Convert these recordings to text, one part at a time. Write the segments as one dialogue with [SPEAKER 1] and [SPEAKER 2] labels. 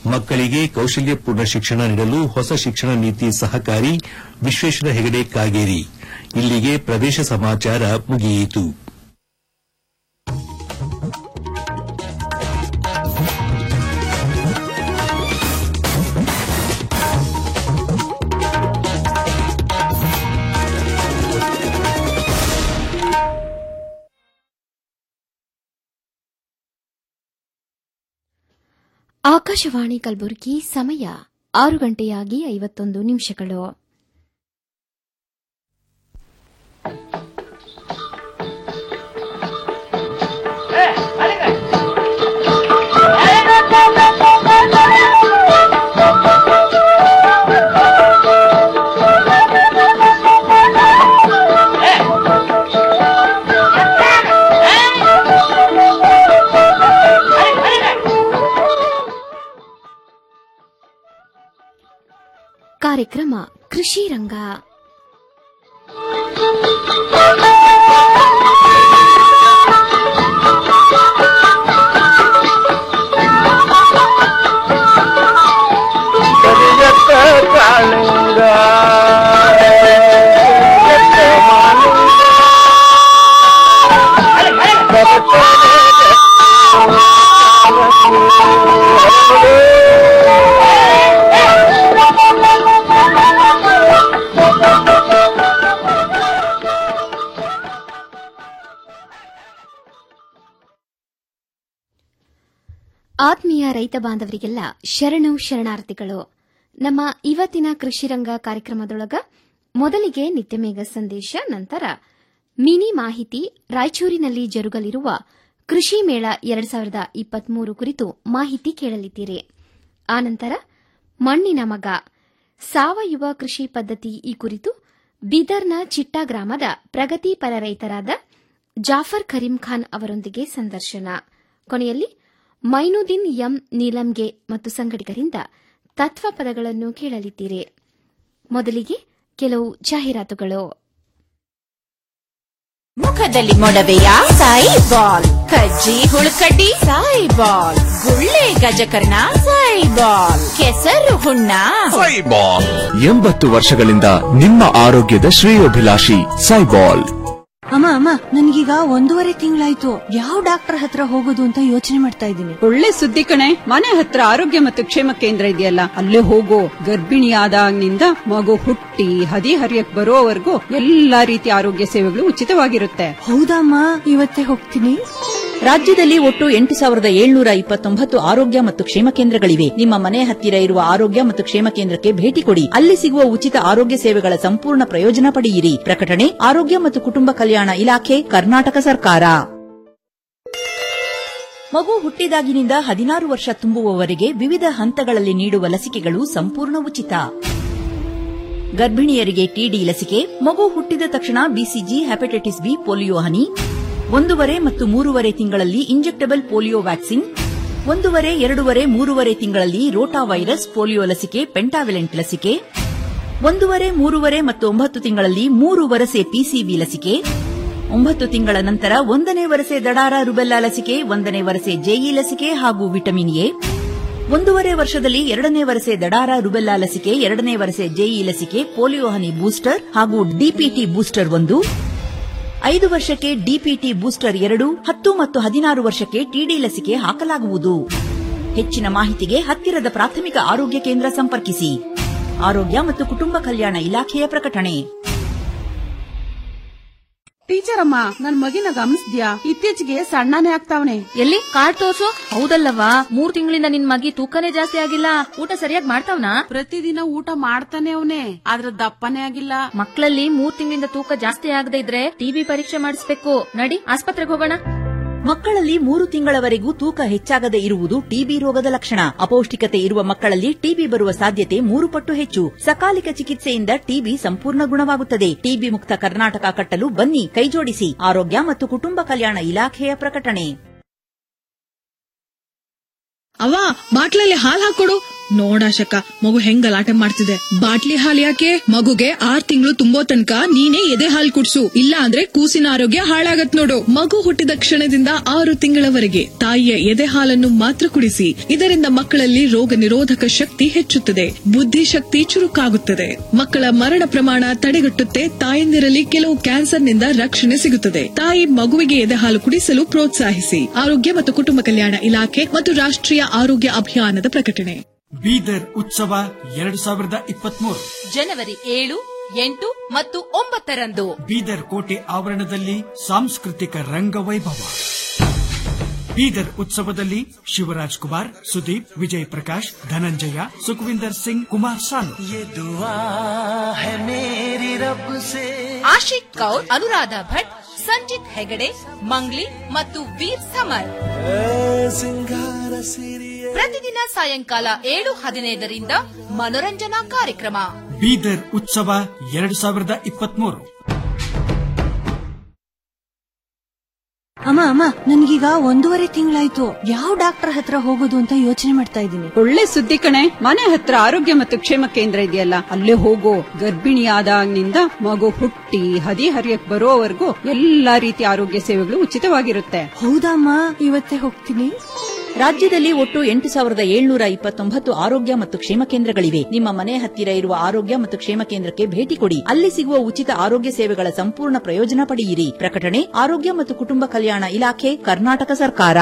[SPEAKER 1] ಮಕ್ಕಳಿಗೆ ಕೌಶಲ್ಯಪೂರ್ಣ ಶಿಕ್ಷಣ ನೀಡಲು ಹೊಸ ಶಿಕ್ಷಣ ನೀತಿ ಸಹಕಾರಿ ವಿಶ್ವೇಶ್ವರ ಹೆಗಡೆ ಕಾಗೇರಿ ಇಲ್ಲಿಗೆ ಪ್ರದೇಶ ಸಮಾಚಾರ ಮುಗಿಯಿತು
[SPEAKER 2] ಆಕಾಶವಾಣಿ ಕಲಬುರಗಿ ಸಮಯ ಆರು ಗಂಟೆಯಾಗಿ ಐವತ್ತೊಂದು ನಿಮಿಷಗಳು ಕಾರ್ಯಕ್ರಮ ಕೃಷಿ ರಂಗ
[SPEAKER 3] ಕರಿಯತ್ತ ಕಾಳಿಂಗ ಕರಿಯತ್ತ ಮಾಲಿಂಗ
[SPEAKER 2] ಆತ್ಮೀಯ ರೈತ ಬಾಂಧವರಿಗೆಲ್ಲ ಶರಣು ಶರಣಾರ್ಥಿಗಳು ನಮ್ಮ ಇವತ್ತಿನ ಕೃಷಿ ರಂಗ ಕಾರ್ಯಕ್ರಮದೊಳಗ ಮೊದಲಿಗೆ ನಿತ್ಯಮೇಘ ಸಂದೇಶ ನಂತರ ಮಿನಿ ಮಾಹಿತಿ ರಾಯಚೂರಿನಲ್ಲಿ ಜರುಗಲಿರುವ ಕೃಷಿ ಮೇಳ ಎರಡ್ ಸಾವಿರದ ಇಪ್ಪತ್ಮೂರು ಕುರಿತು ಮಾಹಿತಿ ಕೇಳಲಿದ್ದೀರಿ ಆನಂತರ ಮಣ್ಣಿನ ಮಗ ಸಾವಯವ ಕೃಷಿ ಪದ್ಧತಿ ಈ ಕುರಿತು ಬೀದರ್ನ ಚಿಟ್ಟಾ ಗ್ರಾಮದ ಪ್ರಗತಿಪರ ರೈತರಾದ ಜಾಫರ್ ಕರೀಂ ಖಾನ್ ಅವರೊಂದಿಗೆ ಸಂದರ್ಶನ ಕೊನೆಯಲ್ಲಿ ಮೈನುದ್ದೀನ್ ಎಂ ನೀಲಂಗೆ ಮತ್ತು ಸಂಗಡಿಗರಿಂದ ತತ್ವ ಪದಗಳನ್ನು ಕೇಳಲಿದ್ದೀರಿ ಮೊದಲಿಗೆ ಕೆಲವು ಜಾಹೀರಾತುಗಳು
[SPEAKER 4] ಮುಖದಲ್ಲಿ ಮೊಡವೆಯ ಸಾಯಿ ಬಾಲ್ ಕಜ್ಜಿ ಹುಳುಕಡ್ಡಿ ಸಾಯಿ ಬಾಲ್ ಗುಳ್ಳೆ ಗಜಕರ್ಣ ಸಾಯಿ ಬಾಲ್ ಕೆಸರು ಹುಣ್ಣ
[SPEAKER 5] ಸೈಬಾಲ್ ಎಂಬತ್ತು ವರ್ಷಗಳಿಂದ ನಿಮ್ಮ ಆರೋಗ್ಯದ ಶ್ರೇಯೋಭಿಲಾಷಿ ಸೈಬಾಲ್
[SPEAKER 6] ಅಮ್ಮ ಅಮ್ಮ ನನ್ಗೀಗ ಒಂದೂವರೆ ತಿಂಗಳಾಯ್ತು ಯಾವ ಡಾಕ್ಟರ್ ಹತ್ರ ಹೋಗೋದು ಅಂತ ಯೋಚನೆ ಮಾಡ್ತಾ ಇದ್ದೀನಿ
[SPEAKER 7] ಒಳ್ಳೆ ಸುದ್ದಿ ಕಣೆ ಮನೆ ಹತ್ರ ಆರೋಗ್ಯ ಮತ್ತು ಕ್ಷೇಮ ಕೇಂದ್ರ ಇದೆಯಲ್ಲ ಅಲ್ಲೇ ಹೋಗೋ ಗರ್ಭಿಣಿಯಾದಾಗಿನಿಂದ ಮಗು ಹುಟ್ಟಿ ಹದಿ ಹರಿಯಕ್ ಬರೋವರೆಗೂ ಎಲ್ಲಾ ರೀತಿಯ ಆರೋಗ್ಯ ಸೇವೆಗಳು ಉಚಿತವಾಗಿರುತ್ತೆ
[SPEAKER 6] ಹೌದಮ್ಮ ಇವತ್ತೇ ಹೋಗ್ತೀನಿ
[SPEAKER 8] ರಾಜ್ಯದಲ್ಲಿ ಒಟ್ಟು ಎಂಟು ಸಾವಿರದ ಏಳ್ನೂರ ಇಪ್ಪತ್ತೊಂಬತ್ತು ಆರೋಗ್ಯ ಮತ್ತು ಕ್ಷೇಮ ಕೇಂದ್ರಗಳಿವೆ ನಿಮ್ಮ ಮನೆ ಹತ್ತಿರ ಇರುವ ಆರೋಗ್ಯ ಮತ್ತು ಕ್ಷೇಮ ಕೇಂದ್ರಕ್ಕೆ ಭೇಟಿ ಕೊಡಿ ಅಲ್ಲಿ ಸಿಗುವ ಉಚಿತ ಆರೋಗ್ಯ ಸೇವೆಗಳ ಸಂಪೂರ್ಣ ಪ್ರಯೋಜನ ಪಡೆಯಿರಿ ಪ್ರಕಟಣೆ ಆರೋಗ್ಯ ಮತ್ತು ಕುಟುಂಬ ಕಲ್ಯಾಣ ಇಲಾಖೆ ಕರ್ನಾಟಕ ಸರ್ಕಾರ ಮಗು ಹುಟ್ಟಿದಾಗಿನಿಂದ ಹದಿನಾರು ವರ್ಷ ತುಂಬುವವರೆಗೆ ವಿವಿಧ ಹಂತಗಳಲ್ಲಿ ನೀಡುವ ಲಸಿಕೆಗಳು ಸಂಪೂರ್ಣ ಉಚಿತ ಗರ್ಭಿಣಿಯರಿಗೆ ಟಿಡಿ ಲಸಿಕೆ ಮಗು ಹುಟ್ಟಿದ ತಕ್ಷಣ ಬಿಸಿಜಿ ಹೆಪಟೈಟಿಸ್ ಬಿ ಪೋಲಿಯೋ ಹನಿ ಒಂದೂವರೆ ಮತ್ತು ಮೂರುವರೆ ತಿಂಗಳಲ್ಲಿ ಇಂಜೆಕ್ಟಬಲ್ ಪೋಲಿಯೋ ವ್ಯಾಕ್ಸಿನ್ ಒಂದೂವರೆ ಎರಡೂವರೆ ಮೂರುವರೆ ತಿಂಗಳಲ್ಲಿ ರೋಟಾ ವೈರಸ್ ಪೋಲಿಯೋ ಲಸಿಕೆ ಪೆಂಟಾವಿಲೆಂಟ್ ಲಸಿಕೆ ಒಂದೂವರೆ ಮೂರುವರೆ ಮತ್ತು ಒಂಬತ್ತು ತಿಂಗಳಲ್ಲಿ ಮೂರು ವರಸೆ ಪಿಸಿಬಿ ಲಸಿಕೆ ಒಂಬತ್ತು ತಿಂಗಳ ನಂತರ ಒಂದನೇ ವರಸೆ ದಡಾರ ರುಬೆಲ್ಲಾ ಲಸಿಕೆ ಒಂದನೇ ವರಸೆ ಜೆಇ ಲಸಿಕೆ ಹಾಗೂ ವಿಟಮಿನ್ ಎ ಒಂದೂವರೆ ವರ್ಷದಲ್ಲಿ ಎರಡನೇ ವರಸೆ ದಡಾರ ರುಬೆಲ್ಲಾ ಲಸಿಕೆ ಎರಡನೇ ವರಸೆ ಜೆಇ ಲಸಿಕೆ ಪೋಲಿಯೋ ಹನಿ ಬೂಸ್ಟರ್ ಹಾಗೂ ಡಿಪಿಟಿ ಬೂಸ್ಟರ್ ಒಂದು ಐದು ವರ್ಷಕ್ಕೆ ಡಿಪಿಟಿ ಬೂಸ್ಟರ್ ಎರಡು ಹತ್ತು ಮತ್ತು ಹದಿನಾರು ವರ್ಷಕ್ಕೆ ಟಿಡಿ ಲಸಿಕೆ ಹಾಕಲಾಗುವುದು ಹೆಚ್ಚಿನ ಮಾಹಿತಿಗೆ ಹತ್ತಿರದ ಪ್ರಾಥಮಿಕ ಆರೋಗ್ಯ ಕೇಂದ್ರ ಸಂಪರ್ಕಿಸಿ ಆರೋಗ್ಯ ಮತ್ತು ಕುಟುಂಬ ಕಲ್ಯಾಣ ಇಲಾಖೆಯ ಪ್ರಕಟಣೆ
[SPEAKER 9] ಟೀಚರ್ ಅಮ್ಮ ನನ್ ಮಗಿನ ಗಮನಿಸ್ದ್ಯಾ ಇತ್ತೀಚೆಗೆ ಸಣ್ಣನೇ ಆಗ್ತಾವನೆ
[SPEAKER 10] ಎಲ್ಲಿ ಕಾರ್ಡ್ ತೋರ್ಸು ಹೌದಲ್ಲವಾ ಮೂರ್ ತಿಂಗಳಿಂದ ನಿನ್ ಮಗಿ ತೂಕನೇ ಜಾಸ್ತಿ ಆಗಿಲ್ಲ ಊಟ ಸರಿಯಾಗಿ ಮಾಡ್ತಾವ್ನಾ
[SPEAKER 9] ಪ್ರತಿದಿನ ಊಟ ಮಾಡ್ತಾನೆ ಅವನೇ ಆದ್ರ ದಪ್ಪನೇ ಆಗಿಲ್ಲ
[SPEAKER 10] ಮಕ್ಕಳಲ್ಲಿ ಮೂರ್ ತಿಂಗಳಿಂದ ತೂಕ ಜಾಸ್ತಿ ಆಗದೆ ಇದ್ರೆ ಟಿಬಿ ಪರೀಕ್ಷೆ ಮಾಡಿಸ್ಬೇಕು ನಡಿ ಆಸ್ಪತ್ರೆಗೆ ಹೋಗೋಣ
[SPEAKER 8] ಮಕ್ಕಳಲ್ಲಿ ಮೂರು ತಿಂಗಳವರೆಗೂ ತೂಕ ಹೆಚ್ಚಾಗದೆ ಇರುವುದು ಟಿಬಿ ರೋಗದ ಲಕ್ಷಣ ಅಪೌಷ್ಟಿಕತೆ ಇರುವ ಮಕ್ಕಳಲ್ಲಿ ಟಿಬಿ ಬರುವ ಸಾಧ್ಯತೆ ಮೂರು ಪಟ್ಟು ಹೆಚ್ಚು ಸಕಾಲಿಕ ಚಿಕಿತ್ಸೆಯಿಂದ ಟಿಬಿ ಸಂಪೂರ್ಣ ಗುಣವಾಗುತ್ತದೆ ಟಿಬಿ ಮುಕ್ತ ಕರ್ನಾಟಕ ಕಟ್ಟಲು ಬನ್ನಿ ಕೈಜೋಡಿಸಿ ಆರೋಗ್ಯ ಮತ್ತು ಕುಟುಂಬ ಕಲ್ಯಾಣ ಇಲಾಖೆಯ ಪ್ರಕಟಣೆ
[SPEAKER 11] ಅವ್ವ ಬಾಟ್ಲಲ್ಲಿ ಹಾಲ್ ಹಾಕೊಡು ನೋಡಾಶಕ ಮಗು ಹೆಂಗ್ ಗಲಾಟೆ ಮಾಡ್ತಿದೆ ಬಾಟ್ಲಿ ಹಾಲ್ ಯಾಕೆ ಮಗುಗೆ ಆರ್ ತಿಂಗಳು ತುಂಬೋ ತನಕ ನೀನೇ ಎದೆ ಹಾಲ್ ಕುಡ್ಸು ಇಲ್ಲ ಅಂದ್ರೆ ಕೂಸಿನ ಆರೋಗ್ಯ ಹಾಳಾಗತ್ ನೋಡು ಮಗು ಹುಟ್ಟಿದ ಕ್ಷಣದಿಂದ ಆರು ತಿಂಗಳವರೆಗೆ ತಾಯಿಯ ಎದೆ ಹಾಲನ್ನು ಮಾತ್ರ ಕುಡಿಸಿ ಇದರಿಂದ ಮಕ್ಕಳಲ್ಲಿ ರೋಗ ನಿರೋಧಕ ಶಕ್ತಿ ಹೆಚ್ಚುತ್ತದೆ ಬುದ್ಧಿಶಕ್ತಿ ಚುರುಕಾಗುತ್ತದೆ ಮಕ್ಕಳ ಮರಣ ಪ್ರಮಾಣ ತಡೆಗಟ್ಟುತ್ತೆ ತಾಯಂದಿರಲ್ಲಿ ಕೆಲವು ಕ್ಯಾನ್ಸರ್ನಿಂದ ರಕ್ಷಣೆ ಸಿಗುತ್ತದೆ ತಾಯಿ ಮಗುವಿಗೆ ಎದೆ ಹಾಲು ಕುಡಿಸಲು ಪ್ರೋತ್ಸಾಹಿಸಿ ಆರೋಗ್ಯ ಮತ್ತು ಕುಟುಂಬ ಕಲ್ಯಾಣ ಇಲಾಖೆ ಮತ್ತು ರಾಷ್ಟ್ರೀಯ ಆರೋಗ್ಯ ಅಭಿಯಾನದ ಪ್ರಕಟಣೆ
[SPEAKER 12] ಬೀದರ್ ಉತ್ಸವ ಎರಡು ಸಾವಿರದ ಇಪ್ಪತ್ಮೂರು
[SPEAKER 4] ಜನವರಿ ಏಳು ಎಂಟು ಮತ್ತು ಒಂಬತ್ತರಂದು
[SPEAKER 12] ಬೀದರ್ ಕೋಟೆ ಆವರಣದಲ್ಲಿ ಸಾಂಸ್ಕೃತಿಕ ರಂಗವೈಭವ ಬೀದರ್ ಉತ್ಸವದಲ್ಲಿ ಶಿವರಾಜ್ ಕುಮಾರ್ ಸುದೀಪ್ ವಿಜಯ್ ಪ್ರಕಾಶ್ ಧನಂಜಯ ಸುಖವಿಂದರ್ ಸಿಂಗ್ ಕುಮಾರ್ ಸಾನು
[SPEAKER 4] ಆಶಿಕ್ ಕೌರ್ ಅನುರಾಧ ಭಟ್ ಸಂಜಿತ್ ಹೆಗಡೆ ಮಂಗ್ಲಿ ಮತ್ತು ವೀರ್ ಸಮರ್ ಪ್ರತಿದಿನ ಸಾಯಂಕಾಲ ಏಳು ಹದಿನೈದರಿಂದ ಮನೋರಂಜನಾ ಕಾರ್ಯಕ್ರಮ
[SPEAKER 12] ಬೀದರ್ ಉತ್ಸವ ಎರಡು ಸಾವಿರದ ಇಪ್ಪತ್ಮೂರು
[SPEAKER 6] ಅಮ್ಮ ಅಮ್ಮ ನನ್ಗೀಗ ಒಂದೂವರೆ ತಿಂಗಳಾಯ್ತು ಯಾವ ಡಾಕ್ಟರ್ ಹತ್ರ ಹೋಗೋದು ಅಂತ ಯೋಚನೆ ಮಾಡ್ತಾ ಇದ್ದೀನಿ
[SPEAKER 7] ಒಳ್ಳೆ ಸುದ್ದಿ ಕಣೆ ಮನೆ ಹತ್ರ ಆರೋಗ್ಯ ಮತ್ತು ಕ್ಷೇಮ ಕೇಂದ್ರ ಇದೆಯಲ್ಲ ಅಲ್ಲೇ ಹೋಗೋ ಗರ್ಭಿಣಿಯಾದಾಗಿನಿಂದ ಮಗು ಹುಟ್ಟಿ ಹದಿ ಹರಿಯಕ್ ಬರೋವರೆಗೂ ಎಲ್ಲಾ ರೀತಿಯ ಆರೋಗ್ಯ ಸೇವೆಗಳು ಉಚಿತವಾಗಿರುತ್ತೆ
[SPEAKER 6] ಹೌದಮ್ಮ ಇವತ್ತೇ ಹೋಗ್ತೀನಿ
[SPEAKER 8] ರಾಜ್ಯದಲ್ಲಿ ಒಟ್ಟು ಎಂಟು ಸಾವಿರದ ಏಳ್ನೂರ ಇಪ್ಪತ್ತೊಂಬತ್ತು ಆರೋಗ್ಯ ಮತ್ತು ಕ್ಷೇಮ ಕೇಂದ್ರಗಳಿವೆ ನಿಮ್ಮ ಮನೆ ಹತ್ತಿರ ಇರುವ ಆರೋಗ್ಯ ಮತ್ತು ಕ್ಷೇಮ ಕೇಂದ್ರಕ್ಕೆ ಭೇಟಿ ಕೊಡಿ ಅಲ್ಲಿ ಸಿಗುವ ಉಚಿತ ಆರೋಗ್ಯ ಸೇವೆಗಳ ಸಂಪೂರ್ಣ ಪ್ರಯೋಜನ ಪಡೆಯಿರಿ ಪ್ರಕಟಣೆ ಆರೋಗ್ಯ ಮತ್ತು ಕುಟುಂಬ ಕಲ್ಯಾಣ ಇಲಾಖೆ ಕರ್ನಾಟಕ ಸರ್ಕಾರ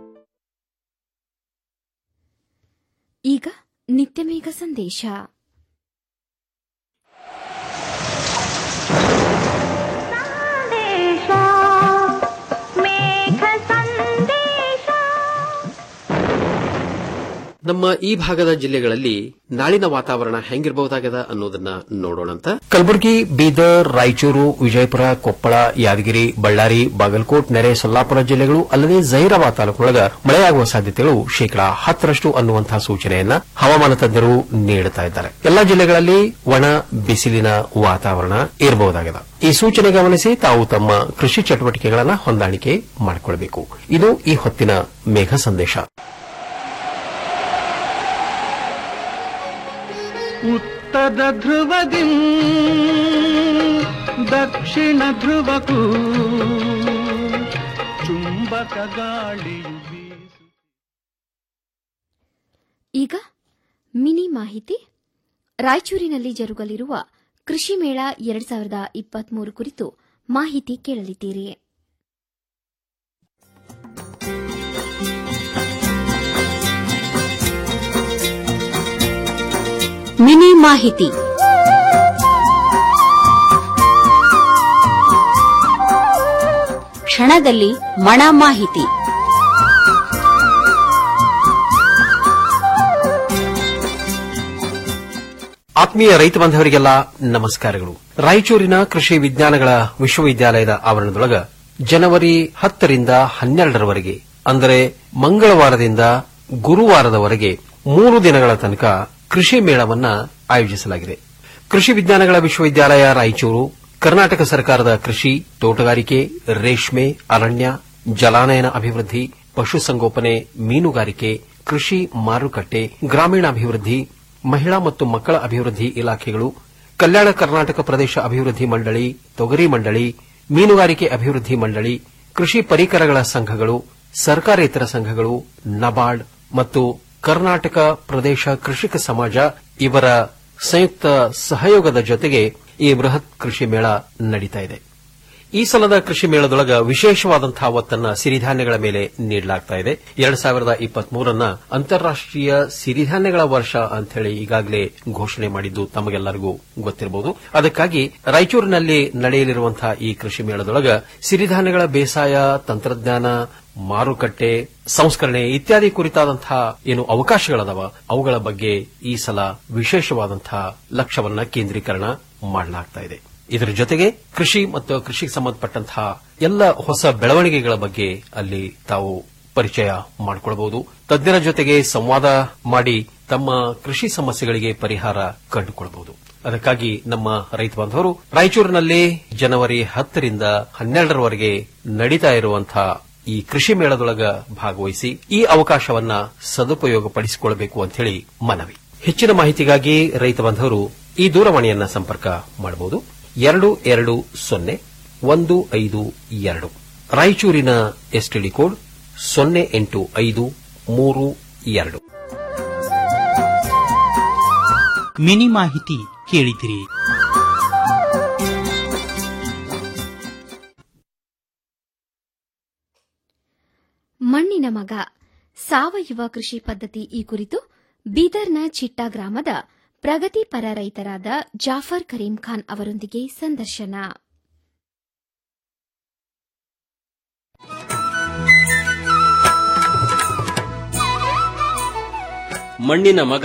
[SPEAKER 2] ಈಗ ನಿತ್ಯಮೇಘ ಸಂದೇಶ
[SPEAKER 13] ನಮ್ಮ ಈ ಭಾಗದ ಜಿಲ್ಲೆಗಳಲ್ಲಿ ನಾಳಿನ ವಾತಾವರಣ ಹೆಂಗಿರಬಹುದಾಗದ ಅನ್ನೋದನ್ನ ನೋಡೋಣಂತ
[SPEAKER 14] ಕಲಬುರಗಿ ಬೀದರ್ ರಾಯಚೂರು ವಿಜಯಪುರ ಕೊಪ್ಪಳ ಯಾದಗಿರಿ ಬಳ್ಳಾರಿ ಬಾಗಲಕೋಟ್ ನೆರೆ ಸೊಲ್ಲಾಪುರ ಜಿಲ್ಲೆಗಳು ಅಲ್ಲದೆ ಜಹೀರಾಬಾದ್ ತಾಲೂಕಿನೊಳಗ ಮಳೆಯಾಗುವ ಸಾಧ್ಯತೆಗಳು ಶೇಕಡಾ ಹತ್ತರಷ್ಟು ಅನ್ನುವಂತಹ ಸೂಚನೆಯನ್ನ ಹವಾಮಾನ ತಜ್ಞರು ನೀಡುತ್ತಾ ಇದ್ದಾರೆ ಎಲ್ಲಾ ಜಿಲ್ಲೆಗಳಲ್ಲಿ ಒಣ ಬಿಸಿಲಿನ ವಾತಾವರಣ ಇರಬಹುದಾಗಿದೆ ಈ ಸೂಚನೆ ಗಮನಿಸಿ ತಾವು ತಮ್ಮ ಕೃಷಿ ಚಟುವಟಿಕೆಗಳನ್ನು ಹೊಂದಾಣಿಕೆ ಮಾಡಿಕೊಳ್ಳಬೇಕು ಇದು ಈ ಹೊತ್ತಿನ ಮೇಘ ಸಂದೇಶ
[SPEAKER 3] ಉತ್ತರ ಧ್ರುವದಿ ದಕ್ಷಿಣ ಧ್ರುವಕ್ಕೂ ಚುಂಬಕ ಗಾಳಿಯು ಬೀಸು
[SPEAKER 2] ಈಗ ಮಿನಿ ಮಾಹಿತಿ ರಾಯಚೂರಿನಲ್ಲಿ ಜರುಗಲಿರುವ ಕೃಷಿ ಮೇಳ ಎರಡ್ ಸಾವಿರದ ಇಪ್ಪತ್ಮೂರು ಕುರಿತು ಮಾಹಿತಿ ಕೇಳಲಿದ್ದೀರಿ
[SPEAKER 15] ಮಿನಿ ಮಾಹಿತಿ ಕ್ಷಣದಲ್ಲಿ ಮಣ ಮಾಹಿತಿ
[SPEAKER 14] ಆತ್ಮೀಯ ರೈತ ಬಾಂಧವರಿಗೆಲ್ಲ ನಮಸ್ಕಾರಗಳು ರಾಯಚೂರಿನ ಕೃಷಿ ವಿಜ್ಞಾನಗಳ ವಿಶ್ವವಿದ್ಯಾಲಯದ ಆವರಣದೊಳಗ ಜನವರಿ ಹತ್ತರಿಂದ ಹನ್ನೆರಡರವರೆಗೆ ಅಂದರೆ ಮಂಗಳವಾರದಿಂದ ಗುರುವಾರದವರೆಗೆ ಮೂರು ದಿನಗಳ ತನಕ ಕೃಷಿ ಮೇಳವನ್ನ ಆಯೋಜಿಸಲಾಗಿದೆ ಕೃಷಿ ವಿಜ್ಞಾನಗಳ ವಿಶ್ವವಿದ್ಯಾಲಯ ರಾಯಚೂರು ಕರ್ನಾಟಕ ಸರ್ಕಾರದ ಕೃಷಿ ತೋಟಗಾರಿಕೆ ರೇಷ್ಮೆ ಅರಣ್ಯ ಜಲಾನಯನ ಅಭಿವೃದ್ಧಿ ಪಶುಸಂಗೋಪನೆ ಮೀನುಗಾರಿಕೆ ಕೃಷಿ ಮಾರುಕಟ್ಟೆ ಗ್ರಾಮೀಣಾಭಿವೃದ್ಧಿ ಮಹಿಳಾ ಮತ್ತು ಮಕ್ಕಳ ಅಭಿವೃದ್ಧಿ ಇಲಾಖೆಗಳು ಕಲ್ಯಾಣ ಕರ್ನಾಟಕ ಪ್ರದೇಶ ಅಭಿವೃದ್ಧಿ ಮಂಡಳಿ ತೊಗರಿ ಮಂಡಳಿ ಮೀನುಗಾರಿಕೆ ಅಭಿವೃದ್ಧಿ ಮಂಡಳಿ ಕೃಷಿ ಪರಿಕರಗಳ ಸಂಘಗಳು ಸರ್ಕಾರೇತರ ಸಂಘಗಳು ನಬಾರ್ಡ್ ಮತ್ತು ಕರ್ನಾಟಕ ಪ್ರದೇಶ ಕೃಷಿಕ ಸಮಾಜ ಇವರ ಸಂಯುಕ್ತ ಸಹಯೋಗದ ಜೊತೆಗೆ ಈ ಬೃಹತ್ ಕೃಷಿ ಮೇಳ ನಡೀತಾ ಇದೆ ಈ ಸಲದ ಕೃಷಿ ಮೇಳದೊಳಗ ವಿಶೇಷವಾದಂತಹ ಒತ್ತನ್ನ ಸಿರಿಧಾನ್ಯಗಳ ಮೇಲೆ ನೀಡಲಾಗ್ತಾ ಇದೆ ಎರಡ್ ಸಾವಿರದ ಇಪ್ಪತ್ಮೂರನ್ನ ಅಂತಾರಾಷ್ಟೀಯ ಸಿರಿಧಾನ್ಯಗಳ ವರ್ಷ ಅಂತ ಹೇಳಿ ಈಗಾಗಲೇ ಘೋಷಣೆ ಮಾಡಿದ್ದು ತಮಗೆಲ್ಲರಿಗೂ ಗೊತ್ತಿರಬಹುದು ಅದಕ್ಕಾಗಿ ರಾಯಚೂರಿನಲ್ಲಿ ನಡೆಯಲಿರುವಂತಹ ಈ ಕೃಷಿ ಮೇಳದೊಳಗ ಸಿರಿಧಾನ್ಯಗಳ ಬೇಸಾಯ ತಂತ್ರಜ್ಞಾನ ಮಾರುಕಟ್ಟೆ ಸಂಸ್ಕರಣೆ ಇತ್ಯಾದಿ ಕುರಿತಾದಂತಹ ಏನು ಅವಕಾಶಗಳದಾವ ಅವುಗಳ ಬಗ್ಗೆ ಈ ಸಲ ವಿಶೇಷವಾದಂತಹ ಲಕ್ಷ್ಯವನ್ನ ಕೇಂದ್ರೀಕರಣ ಮಾಡಲಾಗ್ತಾ ಇದೆ ಇದರ ಜೊತೆಗೆ ಕೃಷಿ ಮತ್ತು ಕೃಷಿಗೆ ಸಂಬಂಧಪಟ್ಟಂತಹ ಎಲ್ಲ ಹೊಸ ಬೆಳವಣಿಗೆಗಳ ಬಗ್ಗೆ ಅಲ್ಲಿ ತಾವು ಪರಿಚಯ ಮಾಡಿಕೊಳ್ಳಬಹುದು ತಜ್ಞರ ಜೊತೆಗೆ ಸಂವಾದ ಮಾಡಿ ತಮ್ಮ ಕೃಷಿ ಸಮಸ್ಯೆಗಳಿಗೆ ಪರಿಹಾರ ಕಂಡುಕೊಳ್ಳಬಹುದು ಅದಕ್ಕಾಗಿ ನಮ್ಮ ರೈತ ಬಾಂಧವರು ರಾಯಚೂರಿನಲ್ಲಿ ಜನವರಿ ಹತ್ತರಿಂದ ಹನ್ನೆರಡರವರೆಗೆ ನಡೀತಾ ಇರುವಂತಹ ಈ ಕೃಷಿ ಮೇಳದೊಳಗ ಭಾಗವಹಿಸಿ ಈ ಅವಕಾಶವನ್ನ ಸದುಪಯೋಗ ಪಡಿಸಿಕೊಳ್ಳಬೇಕು ಅಂತ ಹೇಳಿ ಮನವಿ ಹೆಚ್ಚಿನ ಮಾಹಿತಿಗಾಗಿ ರೈತ ಬಾಂಧವರು ಈ ದೂರವಾಣಿಯನ್ನ ಸಂಪರ್ಕ ಮಾಡಬಹುದು ಎರಡು ಎರಡು ಸೊನ್ನೆ ಒಂದು ಐದು ಎರಡು ರಾಯಚೂರಿನ ಎಸ್ಟಿಡಿ ಕೋಡ್ ಸೊನ್ನೆ ಎಂಟು ಐದು ಮೂರು ಎರಡು
[SPEAKER 16] ಮಿನಿ ಮಾಹಿತಿ ಕೇಳಿದಿರಿ
[SPEAKER 2] ಮಣ್ಣಿನ ಮಗ ಸಾವಯವ ಕೃಷಿ ಪದ್ಧತಿ ಈ ಕುರಿತು ಬೀದರ್ನ ಚಿಟ್ಟಾ ಗ್ರಾಮದ ಪ್ರಗತಿಪರ ರೈತರಾದ ಜಾಫರ್ ಕರೀಂ ಖಾನ್ ಅವರೊಂದಿಗೆ ಸಂದರ್ಶನ
[SPEAKER 17] ಮಣ್ಣಿನ ಮಗ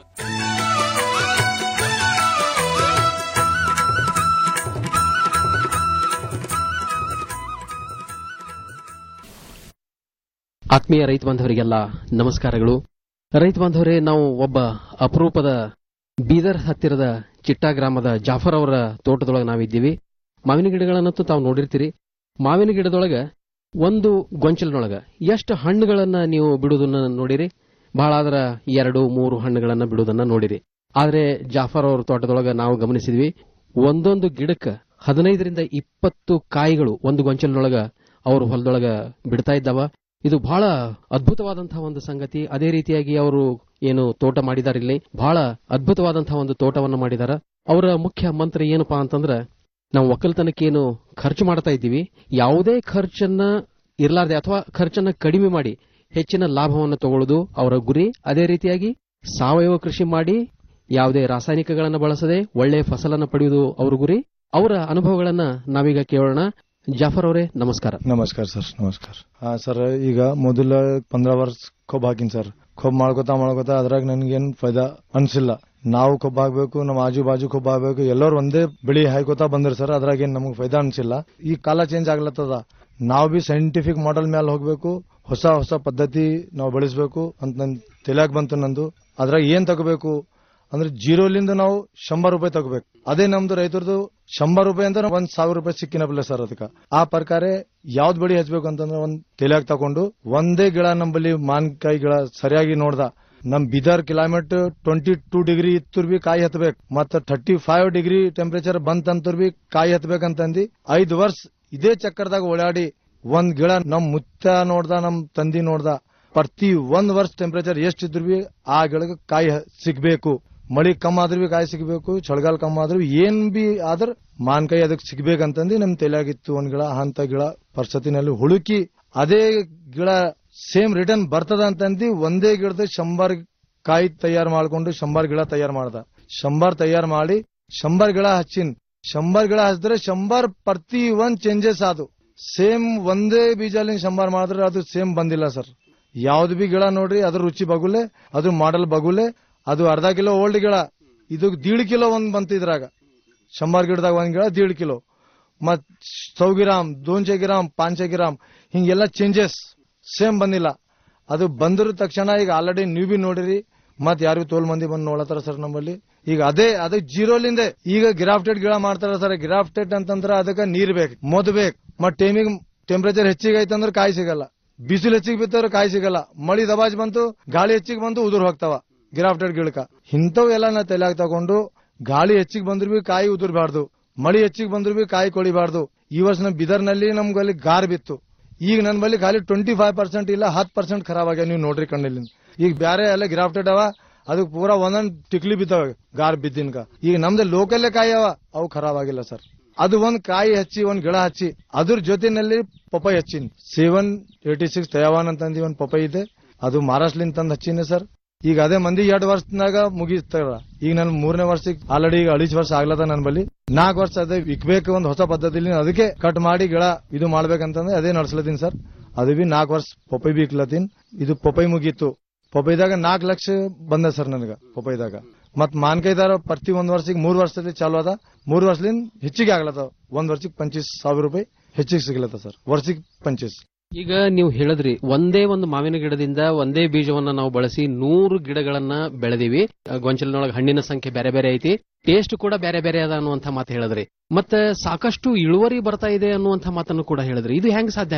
[SPEAKER 14] ಆತ್ಮೀಯ ರೈತ ಬಾಂಧವರಿಗೆಲ್ಲ ನಮಸ್ಕಾರಗಳು ರೈತ ಬಾಂಧವರೇ ನಾವು ಒಬ್ಬ ಅಪರೂಪದ ಬೀದರ್ ಹತ್ತಿರದ ಚಿಟ್ಟಾ ಗ್ರಾಮದ ಜಾಫರ್ ಅವರ ತೋಟದೊಳಗೆ ನಾವಿದ್ದೀವಿ ಮಾವಿನ ಗಿಡಗಳನ್ನಂತೂ ತಾವು ನೋಡಿರ್ತೀರಿ ಮಾವಿನ ಗಿಡದೊಳಗ ಒಂದು ಗೊಂಚಲಿನೊಳಗ ಎಷ್ಟು ಹಣ್ಣುಗಳನ್ನ ನೀವು ಬಿಡುವುದನ್ನ ನೋಡಿರಿ ಬಹಳ ಆದ್ರ ಎರಡು ಮೂರು ಹಣ್ಣುಗಳನ್ನ ಬಿಡುವುದನ್ನ ನೋಡಿರಿ ಆದ್ರೆ ಜಾಫರ್ ಅವ್ರ ತೋಟದೊಳಗ ನಾವು ಗಮನಿಸಿದ್ವಿ ಒಂದೊಂದು ಗಿಡಕ್ಕೆ ಹದಿನೈದರಿಂದ ಇಪ್ಪತ್ತು ಕಾಯಿಗಳು ಒಂದು ಗೊಂಚಲಿನೊಳಗ ಅವರು ಹೊಲದೊಳಗ ಬಿಡ್ತಾ ಇದ್ದಾವ ಇದು ಬಹಳ ಅದ್ಭುತವಾದಂತಹ ಒಂದು ಸಂಗತಿ ಅದೇ ರೀತಿಯಾಗಿ ಅವರು ಏನು ತೋಟ ಮಾಡಿದಾರೆ ಇಲ್ಲಿ ಬಹಳ ಅದ್ಭುತವಾದಂತಹ ಒಂದು ತೋಟವನ್ನು ಮಾಡಿದಾರ ಅವರ ಮುಖ್ಯ ಮಂತ್ರ ಏನಪ್ಪಾ ಅಂತಂದ್ರ ನಾವು ಒಕ್ಕಲ್ತನಕ್ಕೆ ಏನು ಖರ್ಚು ಮಾಡ್ತಾ ಇದ್ದೀವಿ ಯಾವುದೇ ಖರ್ಚನ್ನ ಇರಲಾರ್ದೆ ಅಥವಾ ಖರ್ಚನ್ನ ಕಡಿಮೆ ಮಾಡಿ ಹೆಚ್ಚಿನ ಲಾಭವನ್ನು ತಗೊಳ್ಳೋದು ಅವರ ಗುರಿ ಅದೇ ರೀತಿಯಾಗಿ ಸಾವಯವ ಕೃಷಿ ಮಾಡಿ ಯಾವುದೇ ರಾಸಾಯನಿಕಗಳನ್ನು ಬಳಸದೆ ಒಳ್ಳೆಯ ಫಸಲನ್ನು ಪಡೆಯುವುದು ಅವ್ರ ಗುರಿ ಅವರ ಅನುಭವಗಳನ್ನ ನಾವೀಗ ಕೇಳೋಣ ಜಾಫರ್ ಅವರೇ ನಮಸ್ಕಾರ
[SPEAKER 18] ನಮಸ್ಕಾರ ಸರ್ ನಮಸ್ಕಾರ ಹಾ ಸರ್ ಈಗ ಮೊದಲ ಪಂದ್ರ ವರ್ಷ ಕೊಬ್ಬ ಹಾಕಿನ್ ಸರ್ ಕೊಬ್ಬ ಮಾಡ್ಕೋತಾ ಮಾಡ್ಕೋತಾ ಅದ್ರಾಗ ನನ್ಗೇನ್ ಫೈದಾ ಅನ್ಸಿಲ್ಲ ನಾವು ಕೊಬ್ಬ ಹಾಕ್ಬೇಕು ನಮ್ಮ ಆಜು ಬಾಜು ಕೊಬ್ಬ ಹಾಕ್ಬೇಕು ಎಲ್ಲರೂ ಒಂದೇ ಬೆಳಿ ಹಾಯ್ಕೋತಾ ಬಂದ್ರಿ ಸರ್ ಅದ್ರಾಗ ಏನ್ ನಮಗೆ ಫೈದಾ ಅನ್ಸಿಲ್ಲ ಈ ಕಾಲ ಚೇಂಜ್ ಆಗ್ಲತ್ತದ ನಾವು ಬಿ ಸೈಂಟಿಫಿಕ್ ಮಾಡೆಲ್ ಮೇಲೆ ಹೋಗ್ಬೇಕು ಹೊಸ ಹೊಸ ಪದ್ಧತಿ ನಾವು ಬೆಳೆಸಬೇಕು ಅಂತ ನನ್ ತಲೆಯಾಗ ಬಂತು ನಂದು ಅದ್ರಾಗ ಏನ್ ತಗೋಬೇಕು ಅಂದ್ರೆ ಜೀರೋಲಿಂದ ನಾವು ಶಂಬರ್ ರೂಪಾಯಿ ತಗೋಬೇಕು ಅದೇ ನಮ್ದು ರೈತರದು ಶಂಬರ್ ರೂಪಾಯಿ ಅಂತ ಒಂದ್ ಸಾವಿರ ರೂಪಾಯಿ ಸಿಕ್ಕಿನಪ್ಲೆ ಸರ್ ಅದಕ್ಕ ಆ ಪ್ರಕಾರ ಯಾವ್ದ್ ಬೆಳಿ ಹಚ್ಬೇಕು ಅಂತಂದ್ರೆ ಒಂದ್ ತಲೆಯಾಗ ತಕೊಂಡು ಒಂದೇ ಗಿಡ ನಂಬಲ್ಲಿ ಮಾನ್ಕಾಯಿ ಗಿಡ ಸರಿಯಾಗಿ ನೋಡ್ದ ನಮ್ Bidar climate twenty two degree ಇತ್ತು ಬಿ ಕಾಯಿ ಹತ್ಬೇಕು ಮತ್ತ ಥರ್ಟಿ ಫೈವ್ ಡಿಗ್ರಿ ಟೆಂಪರೇಚರ್ ಬಂತಂತರ್ ಬಿ ಕಾಯಿ ಹತ್ಬೇಕಂತಂದಿ ಐದ್ ವರ್ಷ ಇದೇ ಚಕ್ಕರ್ದಾಗ ಓಡಾಡಿ ಒಂದ್ ಗಿಡ ನಮ್ ಮುತ್ತ ನೋಡ್ದ ನಮ್ ತಂದಿ ನೋಡ್ದ ಪ್ರತಿ ಒಂದ್ ವರ್ಷ ಟೆಂಪರೇಚರ್ ಎಷ್ಟಿದ್ರು ಬಿ ಆ ಗಿಡಕ್ಕೆ ಕಾಯಿ ಹ- ಸಿಗ್ಬೇಕು ಮಳಿ ಕಮ್ಮ ಆದ್ರೂ ಬಿ ಕಾಯಿ ಸಿಗ್ಬೇಕು ಚಳಿಗಾಲ ಕಮ್ಮ ಆದ್ರೂ ಏನ್ ಬಿ ಆದ್ರ ಮಾನ್ಕಾಯಿ ಅದಕ್ಕೆ ಸಿಗ್ಬೇಕಂತಂದು ನಮ್ ತಲೆಯಾಗಿತ್ತು ಒಂದ್ ಗಿಡ ಅಂತ ಗಿಡ ಪರಿಸ್ಥಿತಿನಲ್ಲಿ ಹುಡುಕಿ ಅದೇ ಗಿಡ ಸೇಮ್ ರಿಟರ್ನ್ ಬರ್ತದ ಅಂತಂದು ಒಂದೇ ಗಿಡದ ಶಂಬರ್ ಕಾಯಿ ತಯಾರು ಮಾಡ್ಕೊಂಡು ಶಂಬರ್ ಗಿಡ ತಯಾರು ಮಾಡ್ದ ಶಂಬರ್ ತಯಾರು ಮಾಡಿ ಶಂಬರ್ ಗಿಡ ಹಚ್ಚಿನ್ ಶಂಬರ್ ಗಿಡ ಹಚ್ಚಿದ್ರೆ ಶಂಬರ್ ಪ್ರತಿ ಒಂದ್ ಚೇಂಜಸ್ ಆದು ಸೇಮ್ ಒಂದೇ ಬೀಜಲ್ಲಿ ಶಂಬರ್ ಮಾಡಿದ್ರೆ ಅದು ಸೇಮ್ ಬಂದಿಲ್ಲ ಸರ್ ಯಾವ್ದು ಬಿ ಗಿಡ ನೋಡ್ರಿ ಅದ್ರ ರುಚಿ ಬಗುಲೆ ಅದ್ರ ಮಾಡಲ್ ಬಗುಲೆ ಅದು ಅರ್ಧ ಕಿಲೋ ಓಲ್ಡ್ ಗಿಡ ಇದು ದೀಡ್ ಕಿಲೋ ಒಂದ್ ಬಂತು ಇದ್ರಾಗ ಶಂಬರ್ ಗಿಡದಾಗ ಒಂದ್ ಗಿಡ ದೀಡ್ ಕಿಲೋ ಮತ್ ಸೌ ಗ್ರಾಮ್ ದೋನ್ಶೆ ಗ್ರಾಮ್ ಪಾಂಚೆ ಗ್ರಾಮ್ ಹಿಂಗೆಲ್ಲ ಚೇಂಜಸ್ ಸೇಮ್ ಬಂದಿಲ್ಲ ಅದು ಬಂದ್ರ ತಕ್ಷಣ ಈಗ ಆಲ್ರೆಡಿ ನೀವು ಬಿ ನೋಡಿರಿ ಮತ್ ಯಾರು ತೋಲ್ ಮಂದಿ ಬಂದು ನೋಡತ್ತಾರ ಸರ್ ನಮ್ಮಲ್ಲಿ ಈಗ ಅದೇ ಅದು ಜೀರೋಲಿಂದ ಈಗ ಗ್ರಾಫ್ಟೆಡ್ ಗಿಡ ಮಾಡ್ತಾರ ಸರ್ ಗ್ರಾಫ್ಟೆಡ್ ಅಂತಂದ್ರ ಅದಕ್ಕೆ ನೀರ್ ಬೇಕು ಮೊದ್ ಬೇಕು ಮತ್ ಟೈಮಿಗೆ ಟೆಂಪರೇಚರ್ ಹೆಚ್ಚಿಗೆ ಐತಂದ್ರ ಕಾಯಿ ಸಿಗಲ್ಲ ಬಿಸಿಲು ಹೆಚ್ಚಿಗೆ ಬಿತ್ತಂದ್ರ ಕಾಯಿ ಸಿಗಲ್ಲ ಮಳಿ ದಬಾಜ್ ಬಂತು ಗಾಳಿ ಹೆಚ್ಚಿಗೆ ಬಂತು ಉದುರ್ ಹೋಗ್ತಾವ ಗ್ರಾಫ್ಟೆಡ್ ಗಿಡಕ ಇಂಥವ್ ಎಲ್ಲ ನಾ ತಲೆಯಾಗ ತಗೊಂಡು ಗಾಳಿ ಹೆಚ್ಚಿಗೆ ಬಂದ್ರು ಬಿ ಕಾಯಿ ಉದುರ್ಬಾರ್ದು ಮಳಿ ಹೆಚ್ಚಿಗೆ ಬಂದ್ರು ಬಿ ಕಾಯಿ ಕೊಳಿಬಾರ್ದು ಈ ವರ್ಷ ನಮ್ ಬಿದರ್ನಲ್ಲಿ ನಮ್ಗೆ ಅಲ್ಲಿ ಗಾರ್ ಬಿತ್ತು ಈಗ ನನ್ ಬಳಿ ಖಾಲಿ ಟ್ವೆಂಟಿ ಫೈವ್ ಪರ್ಸೆಂಟ್ ಇಲ್ಲ ಹತ್ತು ಪರ್ಸೆಂಟ್ ಖರಾಬ್ ಆಗ್ಯಾವ ನೀವು ನೋಡ್ರಿ ಕಣ್ಣಲ್ಲಿ ಈಗ ಬ್ಯಾರೆ ಎಲ್ಲ ಗ್ರಾಫ್ಟೆಡ್ ಅವ ಅದಕ್ಕೆ ಪೂರಾ ಒಂದೊಂದ್ ಟಿಕ್ಲಿ ಬಿದ್ದಾವ ಗಾರ್ ಬಿದ್ದಿನ್ಕ ಈಗ ನಮ್ದು ಲೋಕಲ್ಲೇ ಕಾಯಿ ಅವ ಅವು ಖರಾಬ್ ಆಗಿಲ್ಲ ಸರ್ ಅದು ಒಂದ್ ಕಾಯಿ ಹಚ್ಚಿ ಒಂದ್ ಗಿಡ ಹಚ್ಚಿ ಅದ್ರ ಜೊತೆನಲ್ಲಿ ಪಪ್ಪಾಯಿ ಹಚ್ಚಿನ್ ಸೆವೆನ್ ಏಟಿ ಸಿಕ್ಸ್ ತಯಾವಾನ್ ಅಂತಂದಿ ಒಂದ್ ಪಪ್ಪಾಯಿ ಇದೆ ಅದು ಮಹಾರಾಷ್ಟ್ರಲಿಂದ ತಂದ್ ಹಚ್ಚಿನಿ ಸರ್ ಈಗ ಅದೇ ಮಂದಿ ಎರಡ್ ವರ್ಷನಾಗ ಮುಗಿಸ್ತಾರ ಈಗ ನನ್ ಮೂರನೇ ವರ್ಷಕ್ಕೆ ಆಲ್ರೆಡಿ ಈಗ ಅಳಿಸ್ ವರ್ಷ ಆಗ್ಲದ ನನ್ ಬಳಿ ನಾಲ್ಕು ವರ್ಷ ಅದೇ ಇಕ್ಬೇಕು ಒಂದ್ ಹೊಸ ಪದ್ಧತಿಲಿ ಅದಕ್ಕೆ ಕಟ್ ಮಾಡಿ ಗಿಡ ಇದು ಮಾಡ್ಬೇಕಂತಂದ್ರೆ ಅದೇ ನಡ್ಸ್ಲತ್ತೀನಿ ಸರ್ ಅದು ಬಿ ನಾಲ್ಕು ವರ್ಷ ಪೊಪೈ ಬಿ ಇಕ್ಲತ್ತೀನಿ ಇದು ಪೊಪೈ ಮುಗೀತು ಪೊಪೈದಾಗ ನಾಲ್ಕು ಲಕ್ಷ ಬಂದ ಸರ್ ನನಗ ಪೊಪೈದಾಗ ಮತ್ ಮಾನ್ಕೈದಾರ ಪ್ರತಿ ಒಂದ್ ವರ್ಷಕ್ಕೆ ಮೂರ್ ವರ್ಷದಲ್ಲಿ ಚಾಲು ಅದ ಮೂರ್ ವರ್ಷದಿಂದ ಹೆಚ್ಚಿಗೆ ಆಗ್ಲತ್ತ ಒಂದ್ ವರ್ಷಕ್ಕೆ ಪಂಚೀಸ್ ಸಾವಿರ ರೂಪಾಯಿ ಹೆಚ್ಚಿಗೆ ಸಿಗ್ಲತ್ತ ಸರ್ ವರ್ಷಕ್ಕೆ ಪಂಚೀಸ್
[SPEAKER 14] ಈಗ ನೀವು ಹೇಳಿದ್ರಿ ಒಂದೇ ಒಂದು ಮಾವಿನ ಗಿಡದಿಂದ ಒಂದೇ ಬೀಜವನ್ನ ನಾವು ಬಳಸಿ ನೂರು ಗಿಡಗಳನ್ನ ಬೆಳೆದಿವಿ ಆ ಗೊಂಚಲಿನೊಳಗೆ ಹಣ್ಣಿನ ಸಂಖ್ಯೆ ಬೇರೆ ಬೇರೆ ಐತಿ ಟೇಸ್ಟ್ ಕೂಡ ಬೇರೆ ಬೇರೆ ಅದ ಅನ್ನುವಂಥ ಮಾತು ಹೇಳಿದ್ರಿ ಮತ್ತೆ ಸಾಕಷ್ಟು ಇಳುವರಿ ಬರ್ತಾ ಇದೆ ಅನ್ನುವಂಥ ಮಾತನ್ನು ಕೂಡ ಹೇಳಿದ್ರಿ ಇದು ಹೆಂಗ್ ಸಾಧ್ಯ ಆಯ್ತು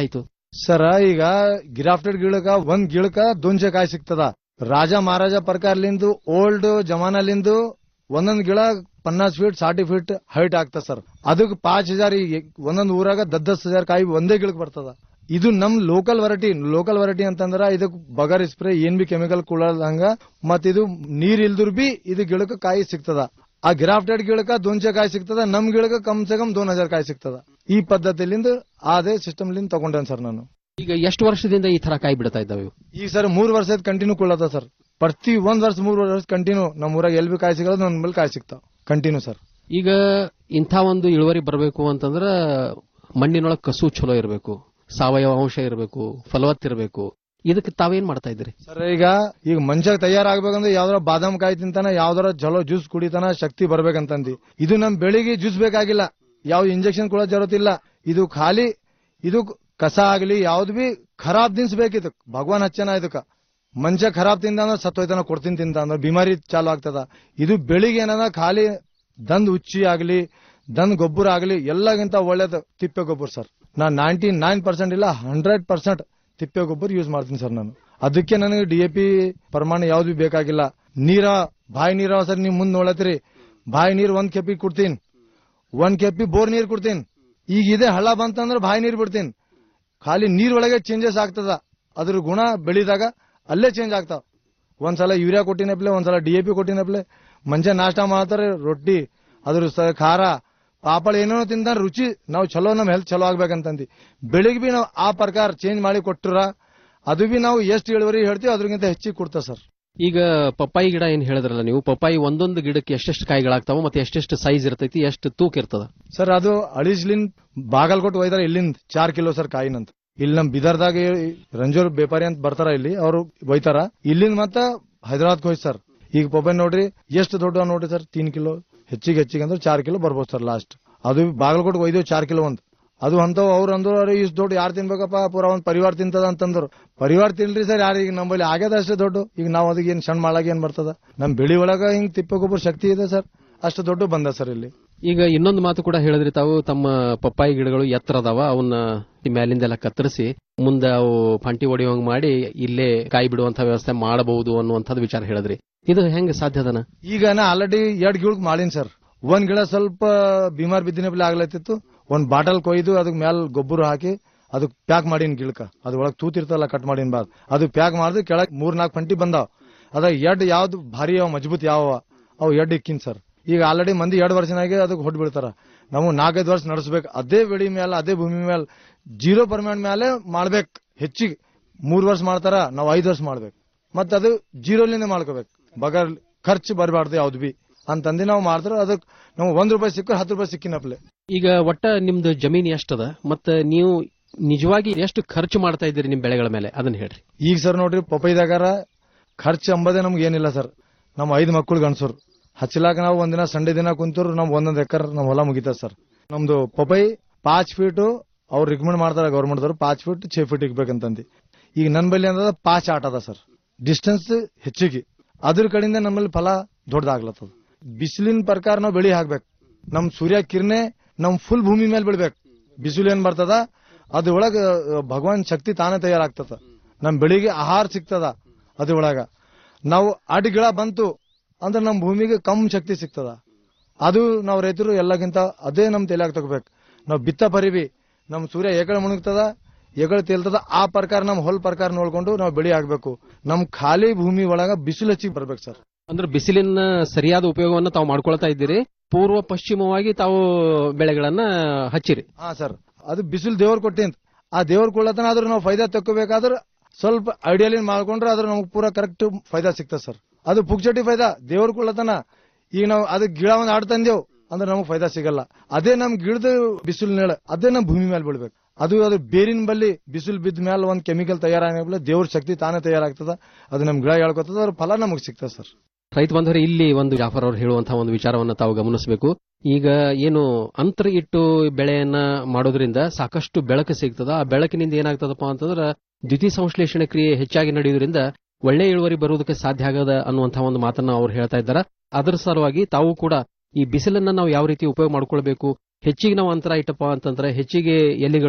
[SPEAKER 18] ಸರ ಈಗ ಗಿರಾಫ್ಟೆಡ್ ಗಿಳಕ ಒಂದ್ ಗಿಳಕ ದೊಂಚೆ ಕಾಯಿ ಸಿಗ್ತದ ರಾಜ ಮಹಾರಾಜ ಪ್ರಕಾರಲಿಂದು ಓಲ್ಡ್ ಜಮಾನಲಿಂದು ಒಂದೊಂದ್ ಗಿಳ ಪನ್ನಾಸ್ ಫೀಟ್ ಸಾಟಿ ಫೀಟ್ ಹೈಟ್ ಆಗ್ತದ ಸರ್ ಅದಕ್ ಪಾಂಚ್ ಹಜಾರ್ ಈಗ ಒಂದೊಂದ್ ಊರಾಗ ದಸ್ ಹಜಾರ್ ಕಾಯಿ ಒಂದೇ ಗಿಳಕ್ ಬರ್ತದ ಇದು ನಮ್ ಲೋಕಲ್ ವೆರೈಟಿ ಲೋಕಲ್ ವೆರೈಟಿ ಅಂತಂದ್ರ ಇದಕ್ ಬಗರ್ ಸ್ಪ್ರೇ ಏನ್ ಬಿ ಕೆಮಿಕಲ್ ಕುಳದಂಗ ಮತ್ ಇದು ನೀರ್ ಇಲ್ದ್ರು ಬಿ ಇದು ಗಿಳಕ ಕಾಯಿ ಸಿಗ್ತದ ಆ ಗ್ರಾಫ್ಟೆಡ್ ಗಿಳಕ ದೊಂಚೆ ಕಾಯಿ ಸಿಗ್ತದ ನಮ್ ಗಿಳಕ ಕಮ್ ಸೆ ಕಮ್ ದೋನ್ ಹಜಾರ್ ಕಾಯಿ ಸಿಗ್ತದ ಈ ಪದ್ಧತಿಲಿಂದ ಅದೇ ಸಿಸ್ಟಮ್ ಲಿಂದ ತಗೊಂಡೇನ್ ಸರ್ ನಾನು
[SPEAKER 14] ಈಗ ಎಷ್ಟು ವರ್ಷದಿಂದ ಈ ತರ ಕಾಯಿ ಬಿಡ್ತಾ ಇದ್ದಾವೆ ಇವು?
[SPEAKER 18] ಈಗ ಸರ್ ಮೂರ್ ವರ್ಷದ ಕಂಟಿನ್ಯೂ ಕೊಳ್ಳತ್ತ ಸರ್ ಪ್ರತಿ ಒಂದ್ ವರ್ಷ ಮೂರ್ ವರ್ಷ ಕಂಟಿನ್ಯೂ ನಮ್ಮ ಊರಾಗ ಎಲ್ ಬಿ ಕಾಯಿ ಸಿಗೋದು ನನ್ ಮೇಲೆ ಕಾಯಿ ಸಿಗ್ತಾವ ಕಂಟಿನ್ಯೂ ಸರ್
[SPEAKER 14] ಈಗ ಇಂಥ ಒಂದು ಇಳುವರಿ ಬರಬೇಕು ಅಂತಂದ್ರ ಮಣ್ಣಿನೊಳಗೆ ಕಸು ಚಲೋ ಇರಬೇಕು ಸಾವಯವ ಅಂಶ ಇರಬೇಕು ಫಲವತ್ತಿರಬೇಕು ಇದಕ್ಕೆ ತಾವೇನ್ ಮಾಡ್ತಾ ಇದ್ದೀರಿ
[SPEAKER 18] ಸರ್ ಈಗ ಈಗ ಮನುಷ್ಯ ತಯಾರಾಗ್ಬೇಕಂದ್ರೆ ಯಾವ್ದಾರ ಬಾದಾಮ್ ಕಾಯಿ ತಿಂತಾನ ಯಾವ್ದಾರ ಚಲೋ ಜ್ಯೂಸ್ ಕುಡಿತಾನ ಶಕ್ತಿ ಬರ್ಬೇಕಂತಂದಿ ಇದು ನಮ್ ಬೆಳಿಗ್ಗೆ ಜ್ಯೂಸ್ ಬೇಕಾಗಿಲ್ಲ ಯಾವ ಇಂಜೆಕ್ಷನ್ ಕೊಡೋ ಜरूरत ಇಲ್ಲ ಇದು ಖಾಲಿ ಇದು ಕಸ ಆಗ್ಲಿ ಯಾವ್ದು ಬಿ ಖರಾಬ್ ದಿನ್ಸ್ ಬೇಕಿತ್ತು ಭಗವಾನ್ ಹಚ್ಚನ ಇದಕ್ಕ ಮನುಷ್ಯ ಖರಾಬ್ ತಿಂದ ಅಂದ್ರೆ ಸತ್ತೋಯ್ತಾನ ಕೊಡ್ತೀನಿ ತಿಂತ ಅಂದ್ರೆ ಬಿಮಾರಿ ಚಾಲು ಆಗ್ತದ ಇದು ಬೆಳಿಗ್ಗೆ ಏನದ ಖಾಲಿ ದಂದ್ ಉಚ್ಚಿ ಆಗ್ಲಿ ದಂದ್ ಗೊಬ್ಬರ ಆಗ್ಲಿ ಎಲ್ಲಗಿಂತ ಒಳ್ಳೇದು ತಿಪ್ಪೆ ಗೊಬ್ಬರ ಸರ್ ನಾ ನೈಂಟಿ ನೈನ್ ಪರ್ಸೆಂಟ್ ಇಲ್ಲ ಹಂಡ್ರೆಡ್ ಪರ್ಸೆಂಟ್ ತಿಪ್ಪೆ ಗೊಬ್ಬರ ಯೂಸ್ ಮಾಡ್ತೀನಿ ಸರ್ ನಾನು ಅದಕ್ಕೆ ನನಗೆ ಡಿ ಎ ಪಿ ಪ್ರಮಾಣ ಯಾವ್ದು ಬಿ ಬೇಕಾಗಿಲ್ಲ ನೀರ ಬಾಯಿ ನೀರ ಸರ್ ನೀವು ಮುಂದ್ ನೋಡತ್ರಿ ಬಾಯಿ ನೀರ್ ಒಂದ್ ಕೆಪಿ ಕೊಡ್ತೀನಿ ಒಂದ್ ಕೆಪಿ ಬೋರ್ ನೀರ್ ಕೊಡ್ತೀನಿ ಈಗ ಇದೇ ಹಳ್ಳ ಬಂತಂದ್ರೆ ಬಾಯಿ ನೀರ್ ಬಿಡ್ತೀನಿ ಖಾಲಿ ನೀರ್ ಒಳಗೆ ಚೇಂಜಸ್ ಆಗ್ತದ ಅದ್ರ ಗುಣ ಬೆಳಿದಾಗ ಅಲ್ಲೇ ಚೇಂಜ್ ಆಗ್ತಾವ ಒಂದ್ಸಲ ಯೂರಿಯಾ ಕೊಟ್ಟಿನಪ್ಲೆ ಒಂದ್ಸಲ ಡಿ ಎ ಪಿ ಕೊಟ್ಟಿನಪ್ಲೆ ಮಂಜೆ ನಾಷ್ಟ ಮಾಡ್ತಾರೆ ರೊಟ್ಟಿ ಅದ್ರ ಸ- ಖಾರ ಪಾಪಳ ಏನೋ ತಿಂದ ರುಚಿ ನಾವು ಚಲೋ ನಮ್ ಹೆಲ್ತ್ ಚಲೋ ಆಗ್ಬೇಕಂತಂದಿ ಬೆಳಿಗ್ಗೆ ಬಿ ನಾವು ಆ ಪ್ರಕಾರ ಚೇಂಜ್ ಮಾಡಿ ಕೊಟ್ಟರ ಅದು ಬಿ ನಾವು ಎಷ್ಟು ಇಳುವರಿ ಹೇಳ್ತೀವಿ ಅದ್ರಗಿಂತ ಹೆಚ್ಚಿಗೆ ಕೊಡ್ತಾ ಸರ್
[SPEAKER 14] ಈಗ ಪಪ್ಪಾಯಿ ಗಿಡ ಏನ್ ಹೇಳಿದ್ರಲ್ಲ ನೀವು ಪಪ್ಪಾಯಿ ಒಂದೊಂದು ಗಿಡಕ್ಕೆ ಎಷ್ಟೆಷ್ಟು ಕಾಯಿಗಳಾಗ್ತಾವ ಮತ್ತೆ ಎಷ್ಟೆಷ್ಟು ಸೈಜ್ ಇರ್ತೈತಿ ಎಷ್ಟು ತೂಕ ಇರ್ತದ
[SPEAKER 18] ಸರ್ ಅದು ಅಳಿಸ್ಲಿಂದ ಬಾಗಲ್ಕೋಟ್ ಒಯ್ದಾರ ಇಲ್ಲಿಂದ ಚಾರ್ ಕಿಲೋ ಸರ್ ಕಾಯಿನಂತ ಇಲ್ಲಿ ನಮ್ ಬಿದರ್ದಾಗ ರಂಜೋರ್ ಬೇಪಾರಿ ಅಂತ ಬರ್ತಾರ ಇಲ್ಲಿ ಅವರು ಒಯ್ತಾರ ಇಲ್ಲಿಂದ ಮತ್ತ ಹೈದರಾಬಾದ್ ಹೋಯ್ತು ಸರ್ ಈಗ ಪಪ್ಪಾಯಿ ನೋಡ್ರಿ ಎಷ್ಟು ದೊಡ್ಡ ನೋಡ್ರಿ ಸರ್ ತೀನ್ ಕಿಲೋ ಹೆಚ್ಚಿಗೆ ಹೆಚ್ಚಿಗೆ ಅಂದ್ರೆ ಚಾರ್ ಕಿಲೋ ಬರ್ಬೋದು ಸರ್ ಲಾಸ್ಟ್ ಅದು ಬಾಗಲಕೋಟ್ ಒಯ್ದೇವ್ ಚಾರ್ ಕಿಲೋ ಒಂದು ಅದು ಅಂತವ್ ಅವ್ರು ಅಂದ್ರು ಅರೆ ಇಷ್ಟು ದೊಡ್ಡ ಯಾರು ತಿನ್ಬೇಕಪ್ಪ ಪೂರ ಒಂದ್ ಪರಿವಾರ ತಿಂತದ ಅಂತಂದ್ರು ಪರಿವಾರ ತಿನ್ರಿ ಸರ್ ಯಾರು ಈಗ ನಮ್ಮಲ್ಲಿ ಆಗ್ಯದ ಅಷ್ಟೇ ದೊಡ್ಡ ಈಗ ನಾವು ಅದಕ್ಕೆ ಏನ್ ಸಣ್ಣ ಮಾಡಾಗ ಏನ್ ಬರ್ತದ ನಮ್ ಬೆಳಿ ಒಳಗ ಹಿಂಗ್ ತಿಪ್ಪೆ ಗೊಬ್ಬರ ಶಕ್ತಿ ಇದೆ ಸರ್ ಅಷ್ಟು ದೊಡ್ಡ ಬಂದ ಸರ್ ಇಲ್ಲಿ
[SPEAKER 14] ಈಗ ಇನ್ನೊಂದು ಮಾತು ಕೂಡ ಹೇಳಿದ್ರಿ ತಾವು ತಮ್ಮ ಪಪ್ಪಾಯಿ ಗಿಡಗಳು ಎತ್ತರ ಅದಾವ ಅವನ್ನ ಈ ಮ್ಯಾಲಿಂದೆಲ್ಲ ಕತ್ತರಿಸಿ ಮುಂದೆ ಅವು ಪಂಟಿ ಹೊಡೆಯುವಂಗ್ ಮಾಡಿ ಇಲ್ಲೇ ಕಾಯಿ ಬಿಡುವಂತ ವ್ಯವಸ್ಥೆ ಮಾಡಬಹುದು ಅನ್ನುವಂಥದ್ದು ವಿಚಾರ ಹೇಳಿದ್ರಿ ಇದು ಹೆಂಗ್ ಸಾಧ್ಯದನ
[SPEAKER 18] ಈಗ ನಾ ಆಲ್ರೆಡಿ ಎರಡ್ ಗಿಡಕ್ ಮಾಡೀನಿ ಸರ್ ಒಂದ್ ಗಿಡ ಸ್ವಲ್ಪ ಬಿಮಾರ್ ಬಿದ್ದಿನ ಬೆಲೆ ಆಗ್ಲತ್ತಿತ್ತು ಒಂದ್ ಬಾಟಲ್ ಕೊಯ್ದು ಅದಕ್ ಮ್ಯಾಲ್ ಗೊಬ್ಬರ ಹಾಕಿ ಅದಕ್ ಪ್ಯಾಕ್ ಮಾಡೀನಿ ಗಿಡಕ ಅದ್ ಒಳಗ್ ತೂತಿರ್ತಲ್ಲ ಕಟ್ ಮಾಡಿನ ಬಾದ್ ಅದು ಪ್ಯಾಕ್ ಮಾಡಿದ್ರೆ ಕೆಳಗ್ ಮೂರ್ ನಾಲ್ಕು ಪಂಟಿ ಬಂದಾವ್ ಅದ ಎಡ್ ಯಾವ್ದು ಭಾರಿ ಅವ ಮಜಬೂತ್ ಯಾವ ಅವು ಎಡ್ ಇಕ್ಕಿನ್ ಸರ್ ಈಗ ಆಲ್ರೆಡಿ ಮಂದಿ ಎರಡ್ ವರ್ಷನಾಗೆ ಅದಕ್ಕೆ ಹೊಡ್ ಬಿಡ್ತಾರ ನಾವು ನಾಲ್ಕೈದು ವರ್ಷ ನಡೆಸ್ಬೇಕು ಅದೇ ಬೆಳಿ ಮೇಲೆ ಅದೇ ಭೂಮಿ ಮೇಲೆ ಜೀರೋ ಪರ್ಮೆಂಟ್ ಮೇಲೆ ಮಾಡ್ಬೇಕು ಹೆಚ್ಚಿಗೆ ಮೂರ್ ವರ್ಷ ಮಾಡ್ತಾರ ನಾವು ಐದು ವರ್ಷ ಮಾಡ್ಬೇಕು ಮತ್ತ ಅದು ಜೀರೋಲಿಂದ ಮಾಡ್ಕೋಬೇಕು ಬಗರ್ ಖರ್ಚು ಬರಬಾರ್ದು ಯಾವ್ದು ಬಿ ಅಂತಂದು ನಾವು ಮಾಡಿದ್ರೆ ಅದಕ್ಕೆ ನಾವು ಒಂದ್ ರೂಪಾಯಿ ಸಿಕ್ಕ ಹತ್ತು ರೂಪಾಯಿ ಸಿಕ್ಕಿನಪ್ಲೆ
[SPEAKER 14] ಈಗ ಒಟ್ಟ ನಿಮ್ದು ಜಮೀನ್ ಎಷ್ಟದ ಮತ್ತ ನೀವು ನಿಜವಾಗಿ ಎಷ್ಟು ಖರ್ಚು ಮಾಡ್ತಾ ಇದ್ದೀರಿ ನಿಮ್ ಬೆಳೆಗಳ ಮೇಲೆ ಅದನ್ನ ಹೇಳ್ರಿ
[SPEAKER 18] ಈಗ ಸರ್ ನೋಡ್ರಿ ಪಪೈದಾಗಾರ ಖರ್ಚು ಅಂಬದೇ ನಮ್ಗೆ ಏನಿಲ್ಲ ಸರ್ ನಮ್ಮ ಐದು ಮಕ್ಕಳು ಗಂಡಸರು ಹಚ್ಚಲಾಕ ನಾವು ಒಂದಿನ ಸಂಡೆ ದಿನ ಕುಂತರು ನಮ್ ಒಂದೊಂದ್ ಎಕರ್ ನಮ್ ಹೊಲ ಮುಗಿತದ ಸರ್ ನಮ್ದು ಪಪೈ ಪಾಂಚ್ ಫೀಟ್ ಅವ್ರು ರಿಕಮೆಂಡ್ ಮಾಡ್ತಾರೆ ಗೌರ್ಮೆಂಟ್ ದವರು ಪಾಂಚ್ ಫೀಟ್ ಛೇ ಫೀಟ್ ಇಕ್ಬೇಕಂತಂದು ಈಗ ನನ್ನ ಬಳಿ ಅಂದದ ಪಾಂಚ್ ಆಟ ಅದ ಸರ್ ಡಿಸ್ಟೆನ್ಸ್ ಹೆಚ್ಚಿಗೆ ಅದ್ರ ಕಡೆಯಿಂದ ನಮ್ಮಲ್ಲಿ ಫಲ ದೊಡ್ಡದಾಗ್ಲತ್ತದ ಬಿಸಿಲಿನ ಪ್ರಕಾರ ನಾವು ಬೆಳಿ ಹಾಕ್ಬೇಕು ನಮ್ ಸೂರ್ಯ ಕಿರಣೆ ನಮ್ ಫುಲ್ ಭೂಮಿ ಮೇಲೆ ಬಿಡ್ಬೇಕು ಬಿಸಿಲು ಏನ್ ಬರ್ತದ ಅದ್ರ ಒಳಗ ಅಹ್, ಭಗವಾನ್ ಶಕ್ತಿ ತಾನೇ ತಯಾರಾಗ್ತದ ನಮ್ ಬೆಳಿಗ್ಗೆ ಆಹಾರ ಸಿಗ್ತದ ಅದ್ರ ಒಳಗ ನಾವು ಅಡ್ ಗಿಡ ಬಂತು ಅಂದ್ರೆ ನಮ್ ಭೂಮಿಗೆ ಕಮ್ ಶಕ್ತಿ ಸಿಗ್ತದ ಅದು ನಾವು ರೈತರು ಎಲ್ಲಕ್ಕಿಂತ ಅದೇ ನಮ್ ತಲೆಯಾಗ ತಗೋಬೇಕು ನಾವು ಬಿತ್ತ ಪರಿವಿ ನಮ್ ಸೂರ್ಯ ಏಕಳ ಮುಣುಗ್ತದ ಏಕಳ ತೇಲ್ತದ ಆ ಪ್ರಕಾರ ನಮ್ ಹೊಲ್ ಪ್ರಕಾರ ನೋಡ್ಕೊಂಡು ನಾವು ಬೆಳಿ ಹಾಕ್ಬೇಕು ನಮ್ ಖಾಲಿ ಭೂಮಿ ಒಳಗ ಬಿಸಿಲು ಹಚ್ಚಿ ಬರ್ಬೇಕು ಸರ್
[SPEAKER 14] ಅಂದ್ರೆ ಬಿಸಿಲಿನ ಸರಿಯಾದ ಉಪಯೋಗವನ್ನ ತಾವು ಮಾಡ್ಕೊಳ್ತಾ ಇದ್ದೀರಿ ಪೂರ್ವ ಪಶ್ಚಿಮವಾಗಿ ತಾವು ಬೆಳೆಗಳನ್ನ ಹಚ್ಚಿರಿ
[SPEAKER 18] ಹಾ ಸರ್ ಅದು ಬಿಸಿಲು ದೇವ್ರು ಕೊಟ್ಟಿಂತ ಆ ದೇವ್ರ ಕೊಳ್ಳತನ ಆದ್ರೂ ನಾವು ಫೈದಾ ತಕ್ಕೋಬೇಕಾದ್ರೆ ಸ್ವಲ್ಪ ಐಡಿಯಲಿ ಮಾಡ್ಕೊಂಡ್ರೆ ಅದ್ರ ನಮ್ಗೆ ಪೂರಾ ಕರೆಕ್ಟ್ ಫೈದಾ ಸಿಗ್ತದೆ ಸರ್ ಅದು ಪುಕ್ಚಟಿ ಫೈದಾ ದೇವ್ರ ಕೊಳ್ಳತನ ಈಗ ನಾವು ಅದಕ್ಕೆ ಗಿಡ ಒಂದ್ ಆಡ್ ತಂದೇವ್ ಅಂದ್ರೆ ನಮ್ಗೆ ಫೈದಾ ಸಿಗಲ್ಲ ಅದೇ ನಮ್ ಗಿಡದ ಬಿಸಿಲು ನೇಳ ಅದೇ ನಮ್ ಭೂಮಿ ಮೇಲೆ ಬಿಡ್ಬೇಕು ಅದು ಅದು ಬೇರಿನ ಬಲ್ಲಿ ಬಿಸಿಲು ಬಿದ್ದ ಮೇಲೆ ಒಂದ್ ಕೆಮಿಕಲ್ ತಯಾರಾಗಲ್ಲ ದೇವ್ರ ಶಕ್ತಿ ತಾನೇ ತಯಾರಾಗ್ತದ ಅದು ನಮ್ ಗಿಡ ಹೇಳ್ಕೊತದ ಅದ್ರ ಫಲ ನಮಗ್ ಸಿಗ್ತದೆ ಸರ್
[SPEAKER 14] ರೈತ ಬಂಧುವರೆ ಇಲ್ಲಿ ಒಂದು ಜಾಫರ್ ಅವರು ಹೇಳುವಂತಹ ಒಂದು ವಿಚಾರವನ್ನ ತಾವು ಗಮನಿಸಬೇಕು ಈಗ ಏನು ಅಂತರ ಇಟ್ಟು ಬೆಳೆಯನ್ನ ಮಾಡೋದ್ರಿಂದ ಸಾಕಷ್ಟು ಬೆಳಕು ಸಿಗ್ತದ ಆ ಬೆಳಕಿನಿಂದ ಏನಾಗ್ತದಪ್ಪ ಅಂತಂದ್ರ ದ್ವಿತೀಯ ಸಂಶ್ಲೇಷಣೆ ಕ್ರಿಯೆ ಹೆಚ್ಚಾಗಿ ನಡೆಯುವುದರಿಂದ ಒಳ್ಳೆ ಇಳುವರಿ ಬರುವುದಕ್ಕೆ ಸಾಧ್ಯ ಆಗದ ಅನ್ನುವಂತಹ ಒಂದು ಮಾತನ್ನ ಅವ್ರು ಹೇಳ್ತಾ ಇದ್ದಾರೆ ಅದರ ಸಲುವಾಗಿ ತಾವು ಕೂಡ ಈ ಬಿಸಿಲನ್ನ ನಾವು ಯಾವ ರೀತಿ ಉಪಯೋಗ ಮಾಡ್ಕೊಳ್ಬೇಕು ಹೆಚ್ಚಿಗೆ ನಾವು ಅಂತರ ಇಟ್ಟಪ್ಪ ಅಂತಂದ್ರೆ ಹೆಚ್ಚಿಗೆ ಎಲೆಗಳು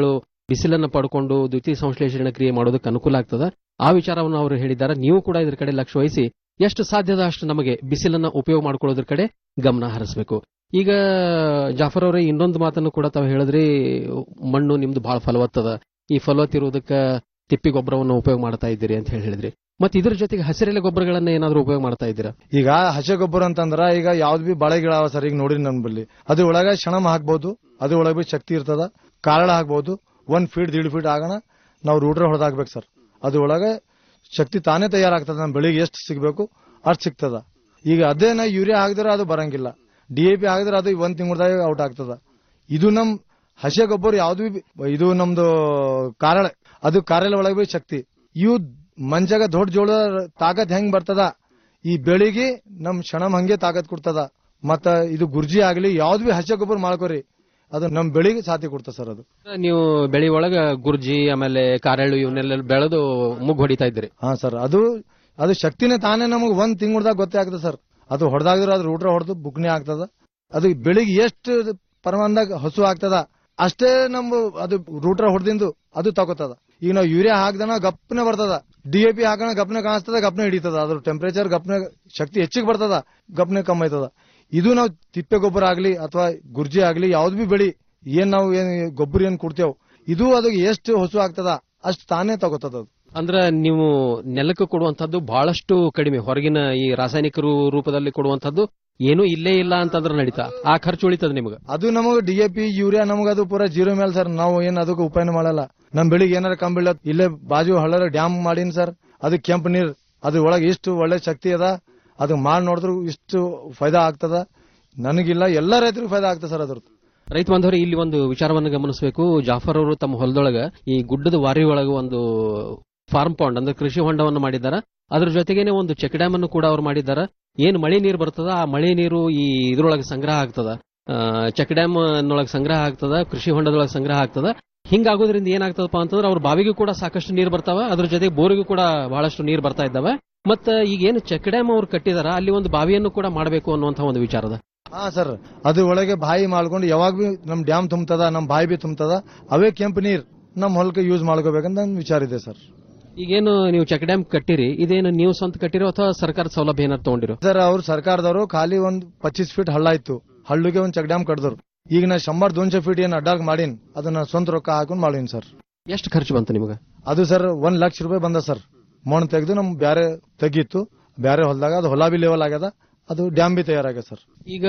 [SPEAKER 14] ಬಿಸಿಲನ್ನ ಪಡ್ಕೊಂಡು ದ್ವಿತೀಯ ಸಂಶ್ಲೇಷಣೆ ಕ್ರಿಯೆ ಮಾಡೋದಕ್ಕೆ ಅನುಕೂಲ ಆಗ್ತದ ಆ ವಿಚಾರವನ್ನು ಅವರು ಹೇಳಿದ್ದಾರೆ ನೀವು ಕೂಡ ಇದ್ರ ಕಡೆ ಲಕ್ಷ್ಯ ವಹಿಸಿ ಎಷ್ಟು ಸಾಧ್ಯದ ಅಷ್ಟು ನಮಗೆ ಬಿಸಿಲನ್ನ ಉಪಯೋಗ ಮಾಡ್ಕೊಳ್ಳೋದ್ರ ಕಡೆ ಗಮನ ಹರಿಸಬೇಕು ಈಗ ಜಾಫರ್ ಅವರೇ ಇನ್ನೊಂದು ಮಾತನ್ನು ಕೂಡ ತಾವು ಹೇಳಿದ್ರಿ ಮಣ್ಣು ನಿಮ್ದು ಬಹಳ ಫಲವತ್ತದ ಈ ಫಲವತ್ತ ಇರುವುದಕ್ಕ ತಿಪ್ಪಿ ಗೊಬ್ಬರವನ್ನು ಉಪಯೋಗ ಮಾಡ್ತಾ ಇದ್ದೀರಿ ಅಂತ ಹೇಳಿ ಹೇಳಿದ್ರಿ ಮತ್ತೆ ಇದ್ರ ಜೊತೆಗೆ ಹಸಿರೆಲೆ ಗೊಬ್ಬರಗಳನ್ನ ಏನಾದ್ರೂ ಉಪಯೋಗ ಮಾಡ್ತಾ ಇದ್ದೀರಾ
[SPEAKER 18] ಈಗ ಹಸೆ ಗೊಬ್ಬರ ಅಂತಂದ್ರ ಈಗ ಯಾವ್ದು ಬಿ ಬಾಳೆ ಗಿಡ ಅವ ಸರ್ ಈಗ ನೋಡ್ರಿ ನನ್ ಬಲ್ಲಿ ಅದ್ರ ಒಳಗ ಶಣಮ್ ಹಾಕ್ಬಹುದು ಅದ್ರ ಒಳಗ ಬಿ ಶಕ್ತಿ ಇರ್ತದ ಕಾರಳ ಹಾಕ್ಬಹುದು ಒಂದ್ ಫೀಟ್ ದೀಡ್ ಫೀಟ್ ಆಗಣ ನಾವು ರೂಟ್ರ ಹೊಡೆದಾಕ್ಬೇಕು ಸರ್ ಅದ್ರ ಒಳಗ ಶಕ್ತಿ ತಾನೇ ತಯಾರಾಗ್ತದ ನಮ್ ಬೆಳಿಗ್ಗೆ ಎಷ್ಟು ಸಿಗ್ಬೇಕು ಅಷ್ಟು ಸಿಗ್ತದ ಈಗ ಅದೇ ನಾ ಯೂರಿಯಾ ಹಾಕಿದ್ರೆ ಅದು ಬರಂಗಿಲ್ಲ ಡಿ ಎ ಪಿ ಹಾಕಿದ್ರೆ ಅದು ಒಂದ್ ತಿಂಗಳದಾಗ ಔಟ್ ಆಗ್ತದ ಇದು ನಮ್ ಹಸೆ ಗೊಬ್ಬರ ಯಾವ್ದು ಬಿ ಇದು ನಮ್ದು ಕಾರಳ ಅದು ಕಾರಳ ಒಳಗೆ ಬಿ ಶಕ್ತಿ ಇವು ಮಂಚಾಗ ದೊಡ್ಡ ಜೋಳ ತಾಕತ್ ಹೆಂಗ್ ಬರ್ತದ ಈ ಬೆಳಿಗ್ಗೆ ನಮ್ ಕ್ಷಣಮ್ ಹಂಗೆ ತಾಕತ್ ಕೊಡ್ತದ ಮತ್ತ ಇದು ಗುರ್ಜಿ ಆಗ್ಲಿ ಯಾವ್ದು ಬಿ ಹಸೆ ಗೊಬ್ಬರ ಮಾಡ್ಕೋರಿ ಅದು ನಮ್ ಬೆಳಿಗ್ಗೆ ಸಾಥಿ ಕೊಡ್ತದ ಸರ್ ಅದು
[SPEAKER 14] ನೀವು ಬೆಳಿ ಒಳಗ ಗುರ್ಜಿ ಆಮೇಲೆ ಕಾರೆಳ್ಳು ಇವನ್ನೆಲ್ಲ ಬೆಳೆದು ಮುಗ್ ಹೊಡಿತಾ ಇದ್ದೀರಿ
[SPEAKER 18] ಹಾ ಸರ್ ಅದು ಅದು ಶಕ್ತಿನೇ ತಾನೇ ನಮಗ್ ಒಂದ್ ತಿಂಗಳದಾಗ ಗೊತ್ತೇ ಆಗ್ತದೆ ಸರ್ ಅದು ಹೊಡೆದಾಗಿದ್ರೆ ಅದು ರೂಟ್ರ ಹೊಡೆದು ಬುಕ್ನೆ ಆಗ್ತದ ಅದು ಬೆಳಿಗ್ಗೆ ಎಷ್ಟು ಪ್ರಮಾಣದಾಗ ಹಸು ಆಗ್ತದ ಅಷ್ಟೇ ನಮ್ಮ ಅದು ರೂಟ್ರ ಹೊಡೆದಿಂದು ಅದು ತಗೋತದ ಈಗ ನಾವು ಯೂರಿಯಾ ಹಾಕ್ದನ ಗಪ್ನೆ ಬರ್ತದ ಡಿ ಎ ಪಿ ಹಾಕೋಣ ಗಪ್ನೆ ಕಾಣಿಸ್ತದ ಗಪ್ನೆ ಹಿಡಿತದ ಅದ್ರ ಟೆಂಪರೇಚರ್ ಗಪ್ನೆ ಶಕ್ತಿ ಹೆಚ್ಚಿಗೆ ಬರ್ತದ ಗಪ್ನೆ ಕಮ್ಮಿ ಆಯ್ತದ ಇದು ನಾವು ತಿಪ್ಪೆ ಗೊಬ್ಬರ ಆಗ್ಲಿ ಅಥವಾ ಗುರ್ಜಿ ಆಗ್ಲಿ ಯಾವ್ದು ಬಿ ಬೆಳಿ ಏನ್ ನಾವು ಏನ್ ಗೊಬ್ಬರ ಏನ್ ಕೊಡ್ತೇವ್ ಇದು ಅದು ಎಷ್ಟು ಹಸು ಆಗ್ತದ ಅಷ್ಟು ತಾನೇ ತಗೋತದ ಅದು
[SPEAKER 14] ಅಂದ್ರ ನೀವು ನೆಲಕ್ಕೆ ಕೊಡುವಂತದ್ದು ಬಹಳಷ್ಟು ಕಡಿಮೆ ಹೊರಗಿನ ಈ ರಾಸಾಯನಿಕ ರೂ- ರೂಪದಲ್ಲಿ ಕೊಡುವಂತದ್ದು ಏನೂ ಇಲ್ಲೇ ಇಲ್ಲ ಅಂತಂದ್ರೆ ನಡೀತಾ ಆ ಖರ್ಚು ಉಳಿತದ ನಿಮ್ಗೆ
[SPEAKER 18] ಅದು ನಮಗೆ ಡಿ ಎ ಪಿ ಯೂರಿಯಾ ನಮಗೆ ಅದು ಪೂರಾ ಜೀರೋ ಮೇಲೆ ಸರ್ ನಾವು ಏನ್ ಅದಕ್ಕೆ ಉಪಾಯನ ಮಾಡಲ್ಲ ನಮ್ ಬೆಳಿಗ್ಗೆ ಏನಾರ ಕಮ್ಮಿ ಬೀಳತ್ ಇಲ್ಲೇ ಬಾಜು ಹಳ್ಳರ ಡ್ಯಾಮ್ ಮಾಡೀನಿ ಸರ್ ಅದು ಕೆಂಪು ನೀರ್ ಅದು ಒಳಗೆ ಇಷ್ಟು ಒಳ್ಳೆ ಶಕ್ತಿ ಅದ ಅದು ಮಾಡಿ ನೋಡಿದ್ರು ಇಷ್ಟು ಫೈದಾ ಆಗ್ತದ ನನಗಿಲ್ಲ ಎಲ್ಲ ರೈತರಿಗೂ ಫೈದಾ ಆಗ್ತದೆ ಸರ್ ಅದ್ರದ್ದು
[SPEAKER 14] ರೈತ ಬಾಂಧವರು ಇಲ್ಲಿ ಒಂದು ವಿಚಾರವನ್ನು ಗಮನಿಸಬೇಕು ಜಾಫರ್ ಅವರು ತಮ್ಮ ಹೊಲದೊಳಗ ಈ ಗುಡ್ಡದ ವಾರಿ ಒಳಗ ಒಂದು ಫಾರ್ಮ್ ಪಾಂಡ್ ಅಂದ್ರೆ ಕೃಷಿ ಹೊಂಡವನ್ನು ಮಾಡಿದ್ದಾರೆ ಅದ್ರ ಜೊತೆಗೇನೆ ಒಂದು ಚೆಕ್ ಡ್ಯಾಮ್ ಅನ್ನು ಕೂಡ ಅವ್ರು ಮಾಡಿದ್ದಾರೆ ಏನ್ ಮಳೆ ನೀರು ಬರ್ತದ ಆ ಮಳೆ ನೀರು ಈ ಇದ್ರೊಳಗೆ ಸಂಗ್ರಹ ಆಗ್ತದ ಚೆಕ್ ಡ್ಯಾಮ್ ನೊಳಗೆ ಸಂಗ್ರಹ ಆಗ್ತದ ಕೃಷಿ ಹೊಂಡದೊಳಗೆ ಸಂಗ್ರಹ ಆಗ್ತದ ಹಿಂಗಾಗೋದ್ರಿಂದ ಏನಾಗ್ತದಪ್ಪ ಅಂತಂದ್ರೆ ಅವ್ರ ಬಾವಿಗೂ ಕೂಡ ಸಾಕಷ್ಟು ನೀರು ಬರ್ತಾವ ಅದ್ರ ಜೊತೆಗೆ ಬೋರಿಗೂ ಕೂಡ ಬಹಳಷ್ಟು ನೀರು ಬರ್ತಾ ಇದ್ದಾವೆ ಮತ್ತ ಈಗ ಏನು ಚೆಕ್ ಡ್ಯಾಮ್ ಅವ್ರು ಕಟ್ಟಿದಾರ ಅಲ್ಲಿ ಒಂದು ಬಾವಿಯನ್ನು ಕೂಡ ಮಾಡಬೇಕು ಅನ್ನುವಂತ ಒಂದು ವಿಚಾರದ
[SPEAKER 18] ಹಾ ಸರ್ ಅದ್ರ ಒಳಗೆ ಬಾಯಿ ಮಾಡ್ಕೊಂಡು ಯಾವಾಗ ಬಿ ನಮ್ ಡ್ಯಾಮ್ ತುಂಬತದ ನಮ್ ಬಾಯಿ ಬಿ ತುಂಬತದ ಅವೇ ಕೆಂಪು ನೀರ್ ನಮ್ ಹೊಲಕ್ಕೆ ಯೂಸ್ ಮಾಡ್ಕೋಬೇಕಂತ ನನ್ ವಿಚಾರ ಇದೆ ಸರ್
[SPEAKER 14] ಈಗೇನು ನೀವು ಚೆಕ್ ಡ್ಯಾಮ್ ಕಟ್ಟಿರಿ ಇದೇನು ನೀವು ಸ್ವಂತ ಕಟ್ಟಿರೋ ಅಥವಾ ಸರ್ಕಾರದ ಸೌಲಭ್ಯ ಏನಾರು ತಗೊಂಡಿರೋ
[SPEAKER 18] ಸರ್ ಅವ್ರು ಸರ್ಕಾರದವರು ಖಾಲಿ ಒಂದ್ ಪಚ್ಚೀಸ್ ಫೀಟ್ ಹಳ್ಳ ಇತ್ತು ಹಳ್ಳಿಗೆ ಒಂದ್ ಚೆಕ್ ಡ್ಯಾಮ್ ಕಟ್ಟಿದ್ರು ಈಗ ನಾ ಶಂಬರ್ ದೊನ್ಶೆ ಫೀಟ್ ಏನ್ ಅಡ್ಡಾಗ್ ಮಾಡೀನಿ ಅದನ್ನ ಸ್ವಂತ ರೊಕ್ಕ ಹಾಕೊಂಡ್ ಮಾಡೀನಿ ಸರ್
[SPEAKER 14] ಎಷ್ಟು ಖರ್ಚು ಬಂತು ನಿಮ್ಗೆ
[SPEAKER 18] ಅದು ಸರ್ ಒಂದ್ ಲಕ್ಷ ರೂಪಾಯಿ ಬಂದ ಸರ್ ಮಣ್ಣು ತೆಗೆದು ನಮ್ ಬ್ಯಾರೆ ತೆಗಿತ್ತು ಬ್ಯಾರೆ ಹೊಲದಾಗ ಅದು ಹೊಲ ಬಿ ಲೆವೆಲ್ ಆಗ್ಯದ ಅದು ಡ್ಯಾಮ್ ಬಿ ತಯಾರಾಗ್ಯದ ಸರ್
[SPEAKER 14] ಈಗ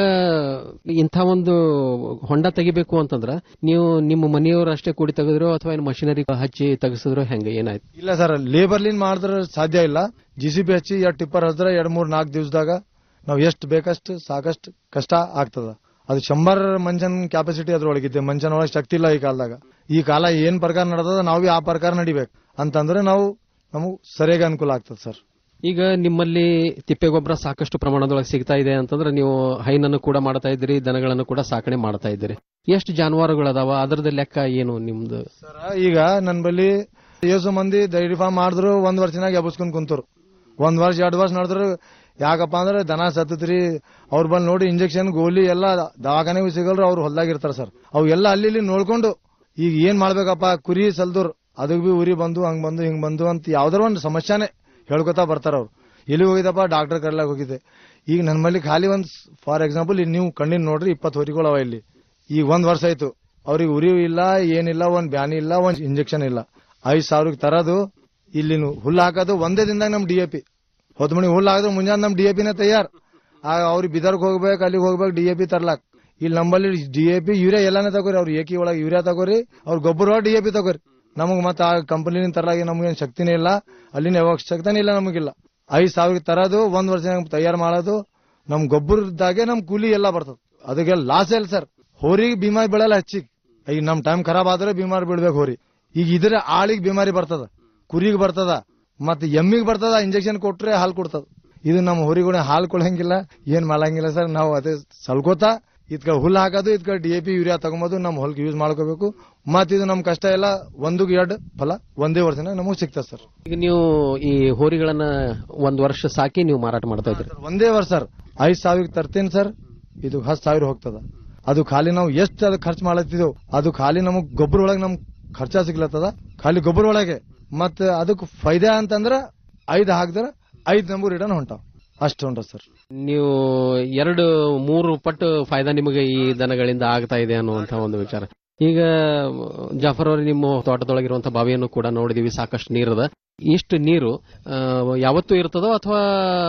[SPEAKER 14] ಇಂಥ ಒಂದು ಹೊಂಡ ತೆಗಿಬೇಕು ಅಂತಂದ್ರ ನೀವು ನಿಮ್ಮ ಮನೆಯವರು ಅಷ್ಟೇ ಕೂಡಿ ತೆಗೆದ್ರೋ ಅಥವಾ ಏನು ಮಷಿನರಿ ಹಚ್ಚಿ ತೆಗೆಸಿದ್ರೋ ಹೆಂಗೆ ಏನಾಯ್ತು
[SPEAKER 18] ಇಲ್ಲ ಸರ್ ಲೇಬರ್ಲಿನ್ ಮಾಡಿದ್ರೆ ಸಾಧ್ಯ ಇಲ್ಲ ಜಿ ಸಿ ಬಿ ಹಚ್ಚಿ ಎರಡ್ ಟಿಪ್ಪರ್ ಹಚ್ಚಿದ್ರೆ ಎರಡ್ ಮೂರ್ ನಾಲ್ಕು ದಿವಸದಾಗ ನಾವ್ ಎಷ್ಟು ಬೇಕಷ್ಟು ಸಾಕಷ್ಟು ಕಷ್ಟ ಆಗ್ತದ ಅದು ಶಂಬರ್ ಮಂಜನ್ ಕ್ಯಾಪಾಸಿಟಿ ಅದ್ರೊಳಗಿದೆ ಮಂಜನ್ ಒಳಗೆ ಶಕ್ತಿ ಇಲ್ಲ ಈ ಕಾಲದಾಗ ಈ ಕಾಲ ಏನ್ ಪ್ರಕಾರ ನಡೆದದ ನಾವು ಬಿ ಆ ಪ್ರಕಾರ ನಡಿಬೇಕು ಅಂತಂದ್ರೆ ನಾವು ನಮಗ್ ಸರಿಯಾಗಿ ಅನುಕೂಲ ಆಗ್ತದೆ ಸರ್
[SPEAKER 14] ಈಗ ನಿಮ್ಮಲ್ಲಿ ತಿಪ್ಪೆ ಗೊಬ್ಬರ ಸಾಕಷ್ಟು ಪ್ರಮಾಣದೊಳಗೆ ಸಿಗ್ತಾ ಇದೆ ಅಂತಂದ್ರೆ ನೀವು ಹೈನನ್ನು ಕೂಡ ಮಾಡ್ತಾ ಇದ್ದೀರಿ ದನಗಳನ್ನು ಕೂಡ ಸಾಕಣೆ ಮಾಡ್ತಾ ಇದ್ದೀರಿ ಎಷ್ಟು ಜಾನುವಾರುಗಳದಾವ ಅದರದ ಲೆಕ್ಕ ಏನು ನಿಮ್ದು
[SPEAKER 18] ಈಗ ನನ್ ಬಲ್ಲಿ ಏಸು ಮಂದಿ ಡೈರಿ ಫಾರ್ಮ್ ಮಾಡಿದ್ರು ಒಂದ್ ವರ್ಷನಾಗ ಎಬ್ಬಸ್ಕೊಂಡ್ ಕುಂತರು ಒಂದ್ ವರ್ಷ ಎರಡ್ ವರ್ಷ ನಡೆದ್ರು ಯಾಕಪ್ಪ ಅಂದ್ರೆ ದನ ಸತ್ತತ್ರಿ ಅವ್ರ ಬಂದ್ ನೋಡಿ ಇಂಜೆಕ್ಷನ್ ಗೋಲಿ ಎಲ್ಲ ದವಾಖಾನೆಗೂ ಸಿಗಲ್ರು ಅವ್ರು ಹೊಲ್ದಾಗ ಇರ್ತಾರ ಸರ್ ಅವು ಎಲ್ಲ ಅಲ್ಲಿ ಇಲ್ಲಿ ನೋಡ್ಕೊಂಡು ಈಗ ಏನ್ ಮಾಡ್ಬೇಕಪ್ಪ ಕುರಿ ಸಲ್ದವ್ರು ಅದಕ್ ಬಿ ಉರಿ ಬಂದು ಹಂಗ್ ಬಂದು ಹಿಂಗ್ ಬಂದು ಅಂತ ಯಾವ್ದಾರ ಒಂದು ಸಮಸ್ಯೆನೆ ಹೇಳ್ಕೊತಾ ಬರ್ತಾರ ಅವ್ರು ಎಲ್ಲಿ ಹೋಗಿದಪ್ಪ ಡಾಕ್ಟರ್ ಕರ್ಲಾಗ ಹೋಗಿದ್ದೆ ಈಗ ನನ್ ಮಲ್ಲಿ ಖಾಲಿ ಒಂದ್ ಫಾರ್ ಎಕ್ಸಾಂಪಲ್ ನೀವು ಕಣ್ಣಿನ ನೋಡ್ರಿ ಇಪ್ಪತ್ತು ಹೊರಿಗಳು ಅವ ಇಲ್ಲಿ ಈಗ ಒಂದ್ ವರ್ಷ ಆಯ್ತು ಅವ್ರಿಗೆ ಉರಿ ಇಲ್ಲ ಏನಿಲ್ಲ ಒಂದ್ ಬ್ಯಾನಿ ಇಲ್ಲ ಒಂದ್ ಇಂಜೆಕ್ಷನ್ ಇಲ್ಲ ಐದ್ ಸಾವಿರಕ್ಕೆ ತರದು ಇಲ್ಲಿ ಹುಲ್ಲು ಹಾಕೋದು ಒಂದೇ ದಿನದಾಗ ನಮ್ ಡಿ ಎ ಪಿ ಹೊತ್ತು ಮಣಿ ಹುಲ್ಲು ಹಾಕಿದ್ರೆ ಮುಂಜಾನೆ ನಮ್ ಡಿ ಎ ಪಿನೇ ತಯಾರ್ ಆಗ ಅವ್ರಿಗೆ ಬಿದರ್ಗ್ ಹೋಗ್ಬೇಕು ಅಲ್ಲಿಗೆ ಹೋಗ್ಬೇಕು ಡಿ ಎ ಪಿ ತರ್ಲಾಕ್ ಇಲ್ಲಿ ನಂಬಲ್ಲಿ ಡಿ ಎ ಪಿ ಯೂರಿಯಾ ಎಲ್ಲಾನೇ ತಗೋರಿ ಅವ್ರು ಏಕಿ ಒಳಗೆ ಯೂರಿಯಾ ತಗೋರಿ ಅವ್ರ ಗೊಬ್ಬರ ಡಿ ಎ ಪಿ ತಗೋರಿ ನಮಗ್ ಮತ್ತೆ ಆ ಕಂಪನಿನ ತರಲಾಗಿ ನಮ್ಗೇನ್ ಶಕ್ತಿನೇ ಇಲ್ಲ ಅಲ್ಲಿನ ಅವಶ್ಯಕತೆನೇ ಇಲ್ಲ ನಮಗಿಲ್ಲ ಐದ್ ಸಾವಿರಕ್ಕೆ ತರೋದು ಒಂದ್ ವರ್ಷ ತಯಾರು ಮಾಡೋದು ನಮ್ ಗೊಬ್ಬರದಾಗೆ ನಮ್ ಕೂಲಿ ಎಲ್ಲ ಬರ್ತದ ಅದಕ್ಕೆ ಲಾಸ್ ಇಲ್ಲ ಸರ್ ಹೋರಿಗೆ ಬಿಮಾರಿ ಬೀಳಲ್ಲ ಹೆಚ್ಚಿಗೆ ಈಗ ನಮ್ ಟೈಮ್ ಖರಾಬ್ ಆದ್ರೆ ಬಿಮಾರಿ ಬೀಳ್ಬೇಕು ಹೋರಿ ಈಗ ಇದ್ರೆ ಆಳಿಗೆ ಬಿಮಾರಿ ಬರ್ತದ ಕುರಿಗೆ ಬರ್ತದ ಮತ್ತೆ ಎಮ್ಮಿಗೆ ಬರ್ತದ ಇಂಜೆಕ್ಷನ್ ಕೊಟ್ರೆ ಹಾಲು ಕೊಡ್ತದ ಇದು ನಮ್ಮ ಹೋರಿಗಳು ಹಾಲು ಕೊಡಂಗಿಲ್ಲ ಏನ್ ಮಾಡಂಗಿಲ್ಲ ಸರ್ ನಾವು ಅದೇ ಸಲ್ಕೋತಾ ಇದ್ಕ ಹುಲ್ಲು ಹಾಕೋದು ಇದ್ಕ ಡಿ ಎ ಪಿ ಯೂರಿಯಾ ತಗೊಂಬೋದು ನಮ್ಮ ಹೊಲಕ್ಕೆ ಯೂಸ್ ಮಾಡ್ಕೋಬೇಕು ಮತ್ ಇದು ನಮ್ ಕಷ್ಟ ಎಲ್ಲ ಒಂದಕ್ಕೆ ಎರಡು ಫಲ ಒಂದೇ ವರ್ಷನ ನಮಗ್ ಸಿಗ್ತದೆ ಸರ್
[SPEAKER 14] ಈಗ ನೀವು ಈ ಹೋರಿಗಳನ್ನ ಒಂದ್ ವರ್ಷ ಸಾಕಿ ನೀವು ಮಾರಾಟ ಮಾಡ್ತಾ ಇದ್ರಿ
[SPEAKER 18] ಒಂದೇ ವರ್ಷ ಸರ್ ಐದ್ ಸಾವಿರ ತರ್ತೀನಿ ಸರ್ ಇದು ಹತ್ತು ಸಾವಿರ ಹೋಗ್ತದ ಅದು ಖಾಲಿ ನಾವು ಎಷ್ಟು ಅದಕ್ಕೆ ಖರ್ಚು ಮಾಡತ್ತಿದ್ದೆವು ಅದು ಖಾಲಿ ನಮಗ್ ಗೊಬ್ಬರ ಒಳಗೆ ನಮ್ ಖರ್ಚ ಸಿಗ್ಲತ್ತದ ಖಾಲಿ ಗೊಬ್ಬರ ಒಳಗೆ ಮತ್ತ ಅದಕ್ಕೆ ಫೈದಾ ಅಂತಂದ್ರ ಐದ್ ಹಾಕಿದ್ರ ಐದ್ ನಂಬರ್ ರಿಟರ್ನ್ ಹೊಂಟಾವ್ ಅಷ್ಟು ಹೊಂಟ ಸರ್
[SPEAKER 13] ನೀವು ಎರಡು ಮೂರು ಪಟ್ಟು ಫಾಯ್ದಾ ನಿಮಗೆ ಈ ದನಗಳಿಂದ ಆಗ್ತಾ ಇದೆ ಅನ್ನುವಂತ ಒಂದು ವಿಚಾರ ಈಗ ಜಾಫರ್ ಅವರು ನಿಮ್ಮ ತೋಟದೊಳಗಿರುವಂತಹ ಬಾವಿಯನ್ನು ಕೂಡ ನೋಡಿದೀವಿ ಸಾಕಷ್ಟು ನೀರದ ಇಷ್ಟು ನೀರು ಆ, ಯಾವತ್ತೂ ಇರ್ತದೋ ಅಥವಾ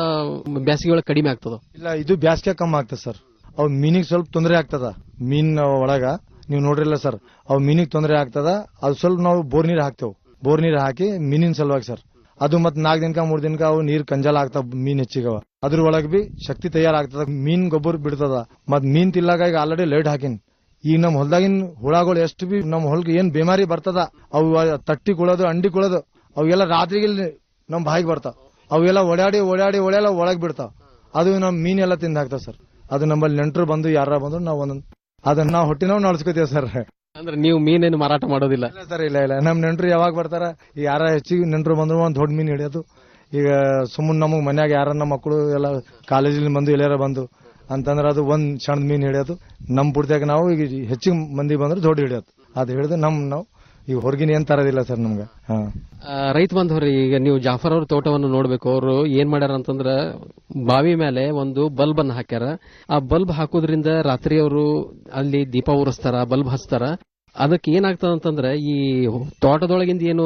[SPEAKER 13] ಬೇಸಿಗೆ ಒಳಗೆ ಕಡಿಮೆ ಆಗ್ತದೋ
[SPEAKER 18] ಇಲ್ಲ ಇದು ಬ್ಯಾಸ್ಗೆ ಕಮ್ಮಿ ಆಗ್ತದೆ ಸರ್ ಅವ್ ಮೀನಿಗೆ ಸ್ವಲ್ಪ ತೊಂದರೆ ಆಗ್ತದ ಮೀನ್ ಒಳಗ ನೀವು ನೋಡ್ರಿಲ್ಲ ಸರ್ ಅವ್ ಮೀನಿಗೆ ತೊಂದರೆ ಆಗ್ತದ ಅದು ಸ್ವಲ್ಪ ನಾವು ಬೋರ್ ನೀರ್ ಹಾಕ್ತೇವೆ ಬೋರ್ ನೀರ್ ಹಾಕಿ ಮೀನಿನ ಸಲುವಾಗಿ ಸರ್ ಅದು ಮತ್ ನಾಲ್ಕು ದಿನಕ ಮೂರ್ ದಿನಕ ಅವು ನೀರ್ ಕಂಜಾಲ ಆಗ್ತಾವ ಮೀನ್ ಹೆಚ್ಚಿಗವ ಅದ್ರ ಒಳಗ್ ಬಿ ಶಕ್ತಿ ತಯಾರಾಗ್ತದ ಮೀನ್ ಗೊಬ್ಬರ ಬಿಡ್ತದ ಮತ್ ಮೀನ್ ತಿಲ್ಲಾಗ ಈಗ ಆಲ್ರೆಡಿ ಲೈಟ್ ಹಾಕಿನ್ ಈಗ ನಮ್ ಹೊಲ್ದಾಗಿನ ಹುಳಗಳು ಎಷ್ಟು ಬಿ ನಮ್ ಹೊಲ್ಗೆ ಏನ್ ಬೇಮಾರಿ ಬರ್ತದ ಅವು ತಟ್ಟಿ ಕುಳೋದು ಅಂಡಿ ಕುಳೋದು ಅವೆಲ್ಲ ರಾತ್ರಿಗೆ ನಮ್ ಬಾಯಿಗೆ ಬರ್ತಾವ ಅವೆಲ್ಲ ಓಡಾಡಿ ಓಡಾಡಿ ಓಡಾಡಿ ಒಳಗ್ ಬಿಡ್ತಾವ ಅದು ನಮ್ ಮೀನ್ ಎಲ್ಲ ತಿಂದ ಹಾಕ್ತಾವ ಸರ್ ಅದು ನಮ್ಮಲ್ಲಿ ನೆಂಟರು ಬಂದು ಯಾರ ಬಂದ್ರು ನಾವು ಒಂದೊಂದ್ ಅದನ್ನ ನಾವು ಹೊಟ್ಟಿನವ್ ನಡ್ಸ್ಕೊತೀವಿ ಸರ್
[SPEAKER 13] ಅಂದ್ರೆ ನೀವು ಮೀನೇನು ಮಾರಾಟ ಮಾಡೋದಿಲ್ಲ
[SPEAKER 18] ಇಲ್ಲ ಸರ್ ಇಲ್ಲ ಇಲ್ಲ ನಮ್ ನೆಂಟರು ಯಾವಾಗ ಬರ್ತಾರ ಈಗ ಯಾರ ಹೆಚ್ಚಿಗೆ ನೆಂಟರು ಬಂದ್ರು ಒಂದ್ ದೊಡ್ಡ ಮೀನ್ ಹಿಡಿಯೋದು ಈಗ ಸುಮ್ಮನೆ ನಮಗ್ ಮನ್ಯಾಗ ಯಾರ ನಮ್ಮ ಮಕ್ಕಳು ಎಲ್ಲ ಕಾಲೇಜಲ್ಲಿ ಬಂದು ಎಲ್ಲಾರ ಬಂದು ಅಂತಂದ್ರೆ ಅದು ಒಂದ್ ಸಣ್ಣ ಮೀನ್ ಹಿಡಿಯೋದು ನಮ್ ಪುಡ್ತಿಯಾಗ ನಾವು ಈಗ ಹೆಚ್ಚಿಗೆ ಮಂದಿ ಬಂದ್ರೆ ದೊಡ್ಡ ಹಿಡಿಯೋದು ಅದು ಹಿಡಿದು ನಮ್ ನಾವು ಈಗ ಹೊರಗಿನ ಏನ್ ತರೋದಿಲ್ಲ ಸರ್ ನಮ್ಗೆ ಹಾ
[SPEAKER 13] ಆ, ರೈತ ಬಂಧುವ್ರಿ ಈಗ ನೀವು ಜಾಫರ್ ಅವ್ರ ತೋಟವನ್ನು ನೋಡ್ಬೇಕು ಅವರು ಏನ್ ಮಾಡ್ಯಾರ ಅಂತಂದ್ರ ಬಾವಿ ಮೇಲೆ ಒಂದು ಬಲ್ಬ್ ಅನ್ನ ಹಾಕ್ಯಾರ ಆ ಬಲ್ಬ್ ಹಾಕೋದ್ರಿಂದ ರಾತ್ರಿ ಅವರು ಅಲ್ಲಿ ದೀಪ ಉರಿಸ್ತಾರ ಬಲ್ಬ್ ಹಚ್ತಾರ ಅದಕ್ಕೆ ಏನಾಗ್ತದ ಅಂತಂದ್ರ ಈ ತೋಟದೊಳಗಿಂದ ಏನು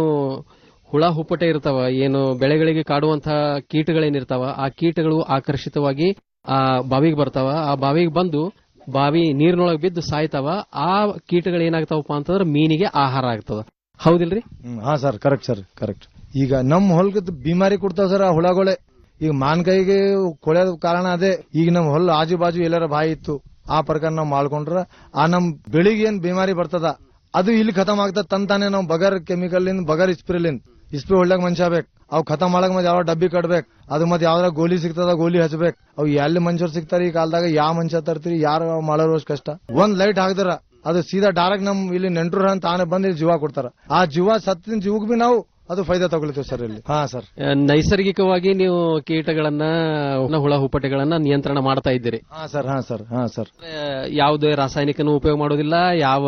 [SPEAKER 13] ಹುಳ ಹುಪ್ಪಟೆ ಇರ್ತಾವ ಏನು ಬೆಳೆಗಳಿಗೆ ಕಾಡುವಂತ ಕೀಟಗಳೇನಿರ್ತಾವ ಆ ಕೀಟಗಳು ಆಕರ್ಷಿತವಾಗಿ ಆ ಬಾವಿಗೆ ಬರ್ತಾವ ಆ ಬಾವಿಗೆ ಬಂದು ಬಾವಿ ನೀರಿನೊಳಗೆ ಬಿದ್ದು ಸಾಯ್ತಾವ ಆ ಕೀಟಗಳು ಏನಾಗ್ತಾವಪ್ಪ ಅಂತಂದ್ರೆ ಮೀನಿಗೆ ಆಹಾರ ಆಗ್ತದ ಹೌದಿಲ್ರಿ
[SPEAKER 18] ಹ್ಮ್, ಹಾ ಸರ್ ಕರೆಕ್ಟ್ ಸರ್ ಕರೆಕ್ಟ್ ಈಗ ನಮ್ ಹೊಲ್ಗದ್ ಬಿಮಾರಿ ಕೊಡ್ತಾವ ಸರ್ ಆ ಹುಳಗಳೇ ಈಗ ಮಾನ್ಕಾಯಿಗೆ ಕೊಳೆಯೋದ್ ಕಾರಣ ಅದೇ ಈಗ ನಮ್ ಹೊಲ ಆಜು ಬಾಜು ಎಲ್ಲಾರ ಬಾಯಿ ಇತ್ತು ಆ ಪ್ರಕಾರ ನಾವ್ ಮಾಡ್ಕೊಂಡ್ರ ಆ ನಮ್ ಬೆಳಿಗ್ಗೆ ಏನ್ ಬಿಮಾರಿ ಬರ್ತದ ಅದು ಇಲ್ಲಿ ಖತಮ್ ಆಗ್ತದ ತಂತಾನೆ ನಾವು ಬಗರ್ ಕೆಮಿಕಲ್ ಬಗರ್ ಇಸ್ಪ್ರೇಲಿಂದ ಇಸ್ಪ್ರೇ ಹೊಡ್ಲಾಗ ಮನುಷ್ಯ ಬೇಕು ಅವ್ ಖತಮ್ ಮಾಡಕ್ ಮತ್ತೆ ಯಾವ ಡಬ್ಬಿ ಕಟ್ಬೇಕು ಅದು ಮತ್ತೆ ಯಾವ್ದಾರ ಗೋಲಿ ಸಿಗ್ತದ ಗೋಲಿ ಹಚ್ಬೇಕು ಅವ್ ಎಲ್ಲಿ ಮನುಷ್ಯರು ಸಿಗ್ತಾರ ಈ ಕಾಲದಾಗ ಯಾವ ಮನುಷ್ಯ ತರ್ತೀರಿ ಯಾರು ಮಾಡೋರು ಅಷ್ಟ್ ಕಷ್ಟ ಒಂದ್ ಲೈಟ್ ಹಾಕ್ದಾರ ಅದು ಸೀದಾ ಡೈರೆಕ್ಟ್ ನಮ್ ಇಲ್ಲಿ ನೆಂಟ್ರು ಅಂತ ತಾನೇ ಬಂದು ಇಲ್ಲಿ ಜೀವ ಕೊಡ್ತಾರ ಆ ಜೀವ ಸತ್ತಿನ ಜೀವಕ್ ಬಿ ನಾವು ಅದು ಫೈದಾ ತಗೊಳ್ತೀವಿ ಸರ್ ಇಲ್ಲಿ ಹಾ ಸರ್
[SPEAKER 13] ಆ, ನೈಸರ್ಗಿಕವಾಗಿ ನೀವು ಕೀಟಗಳನ್ನ ಹುಳ ಹುಪ್ಪಟೆಗಳನ್ನ ನಿಯಂತ್ರಣ ಮಾಡ್ತಾ ಇದ್ದೀರಿ
[SPEAKER 18] ಹಾ ಸರ್ ಹಾ ಸರ್ ಹಾ ಸರ್
[SPEAKER 13] ಆ, ಯಾವುದೇ ರಾಸಾಯನಿಕನು ಉಪಯೋಗ ಮಾಡೋದಿಲ್ಲ ಯಾವ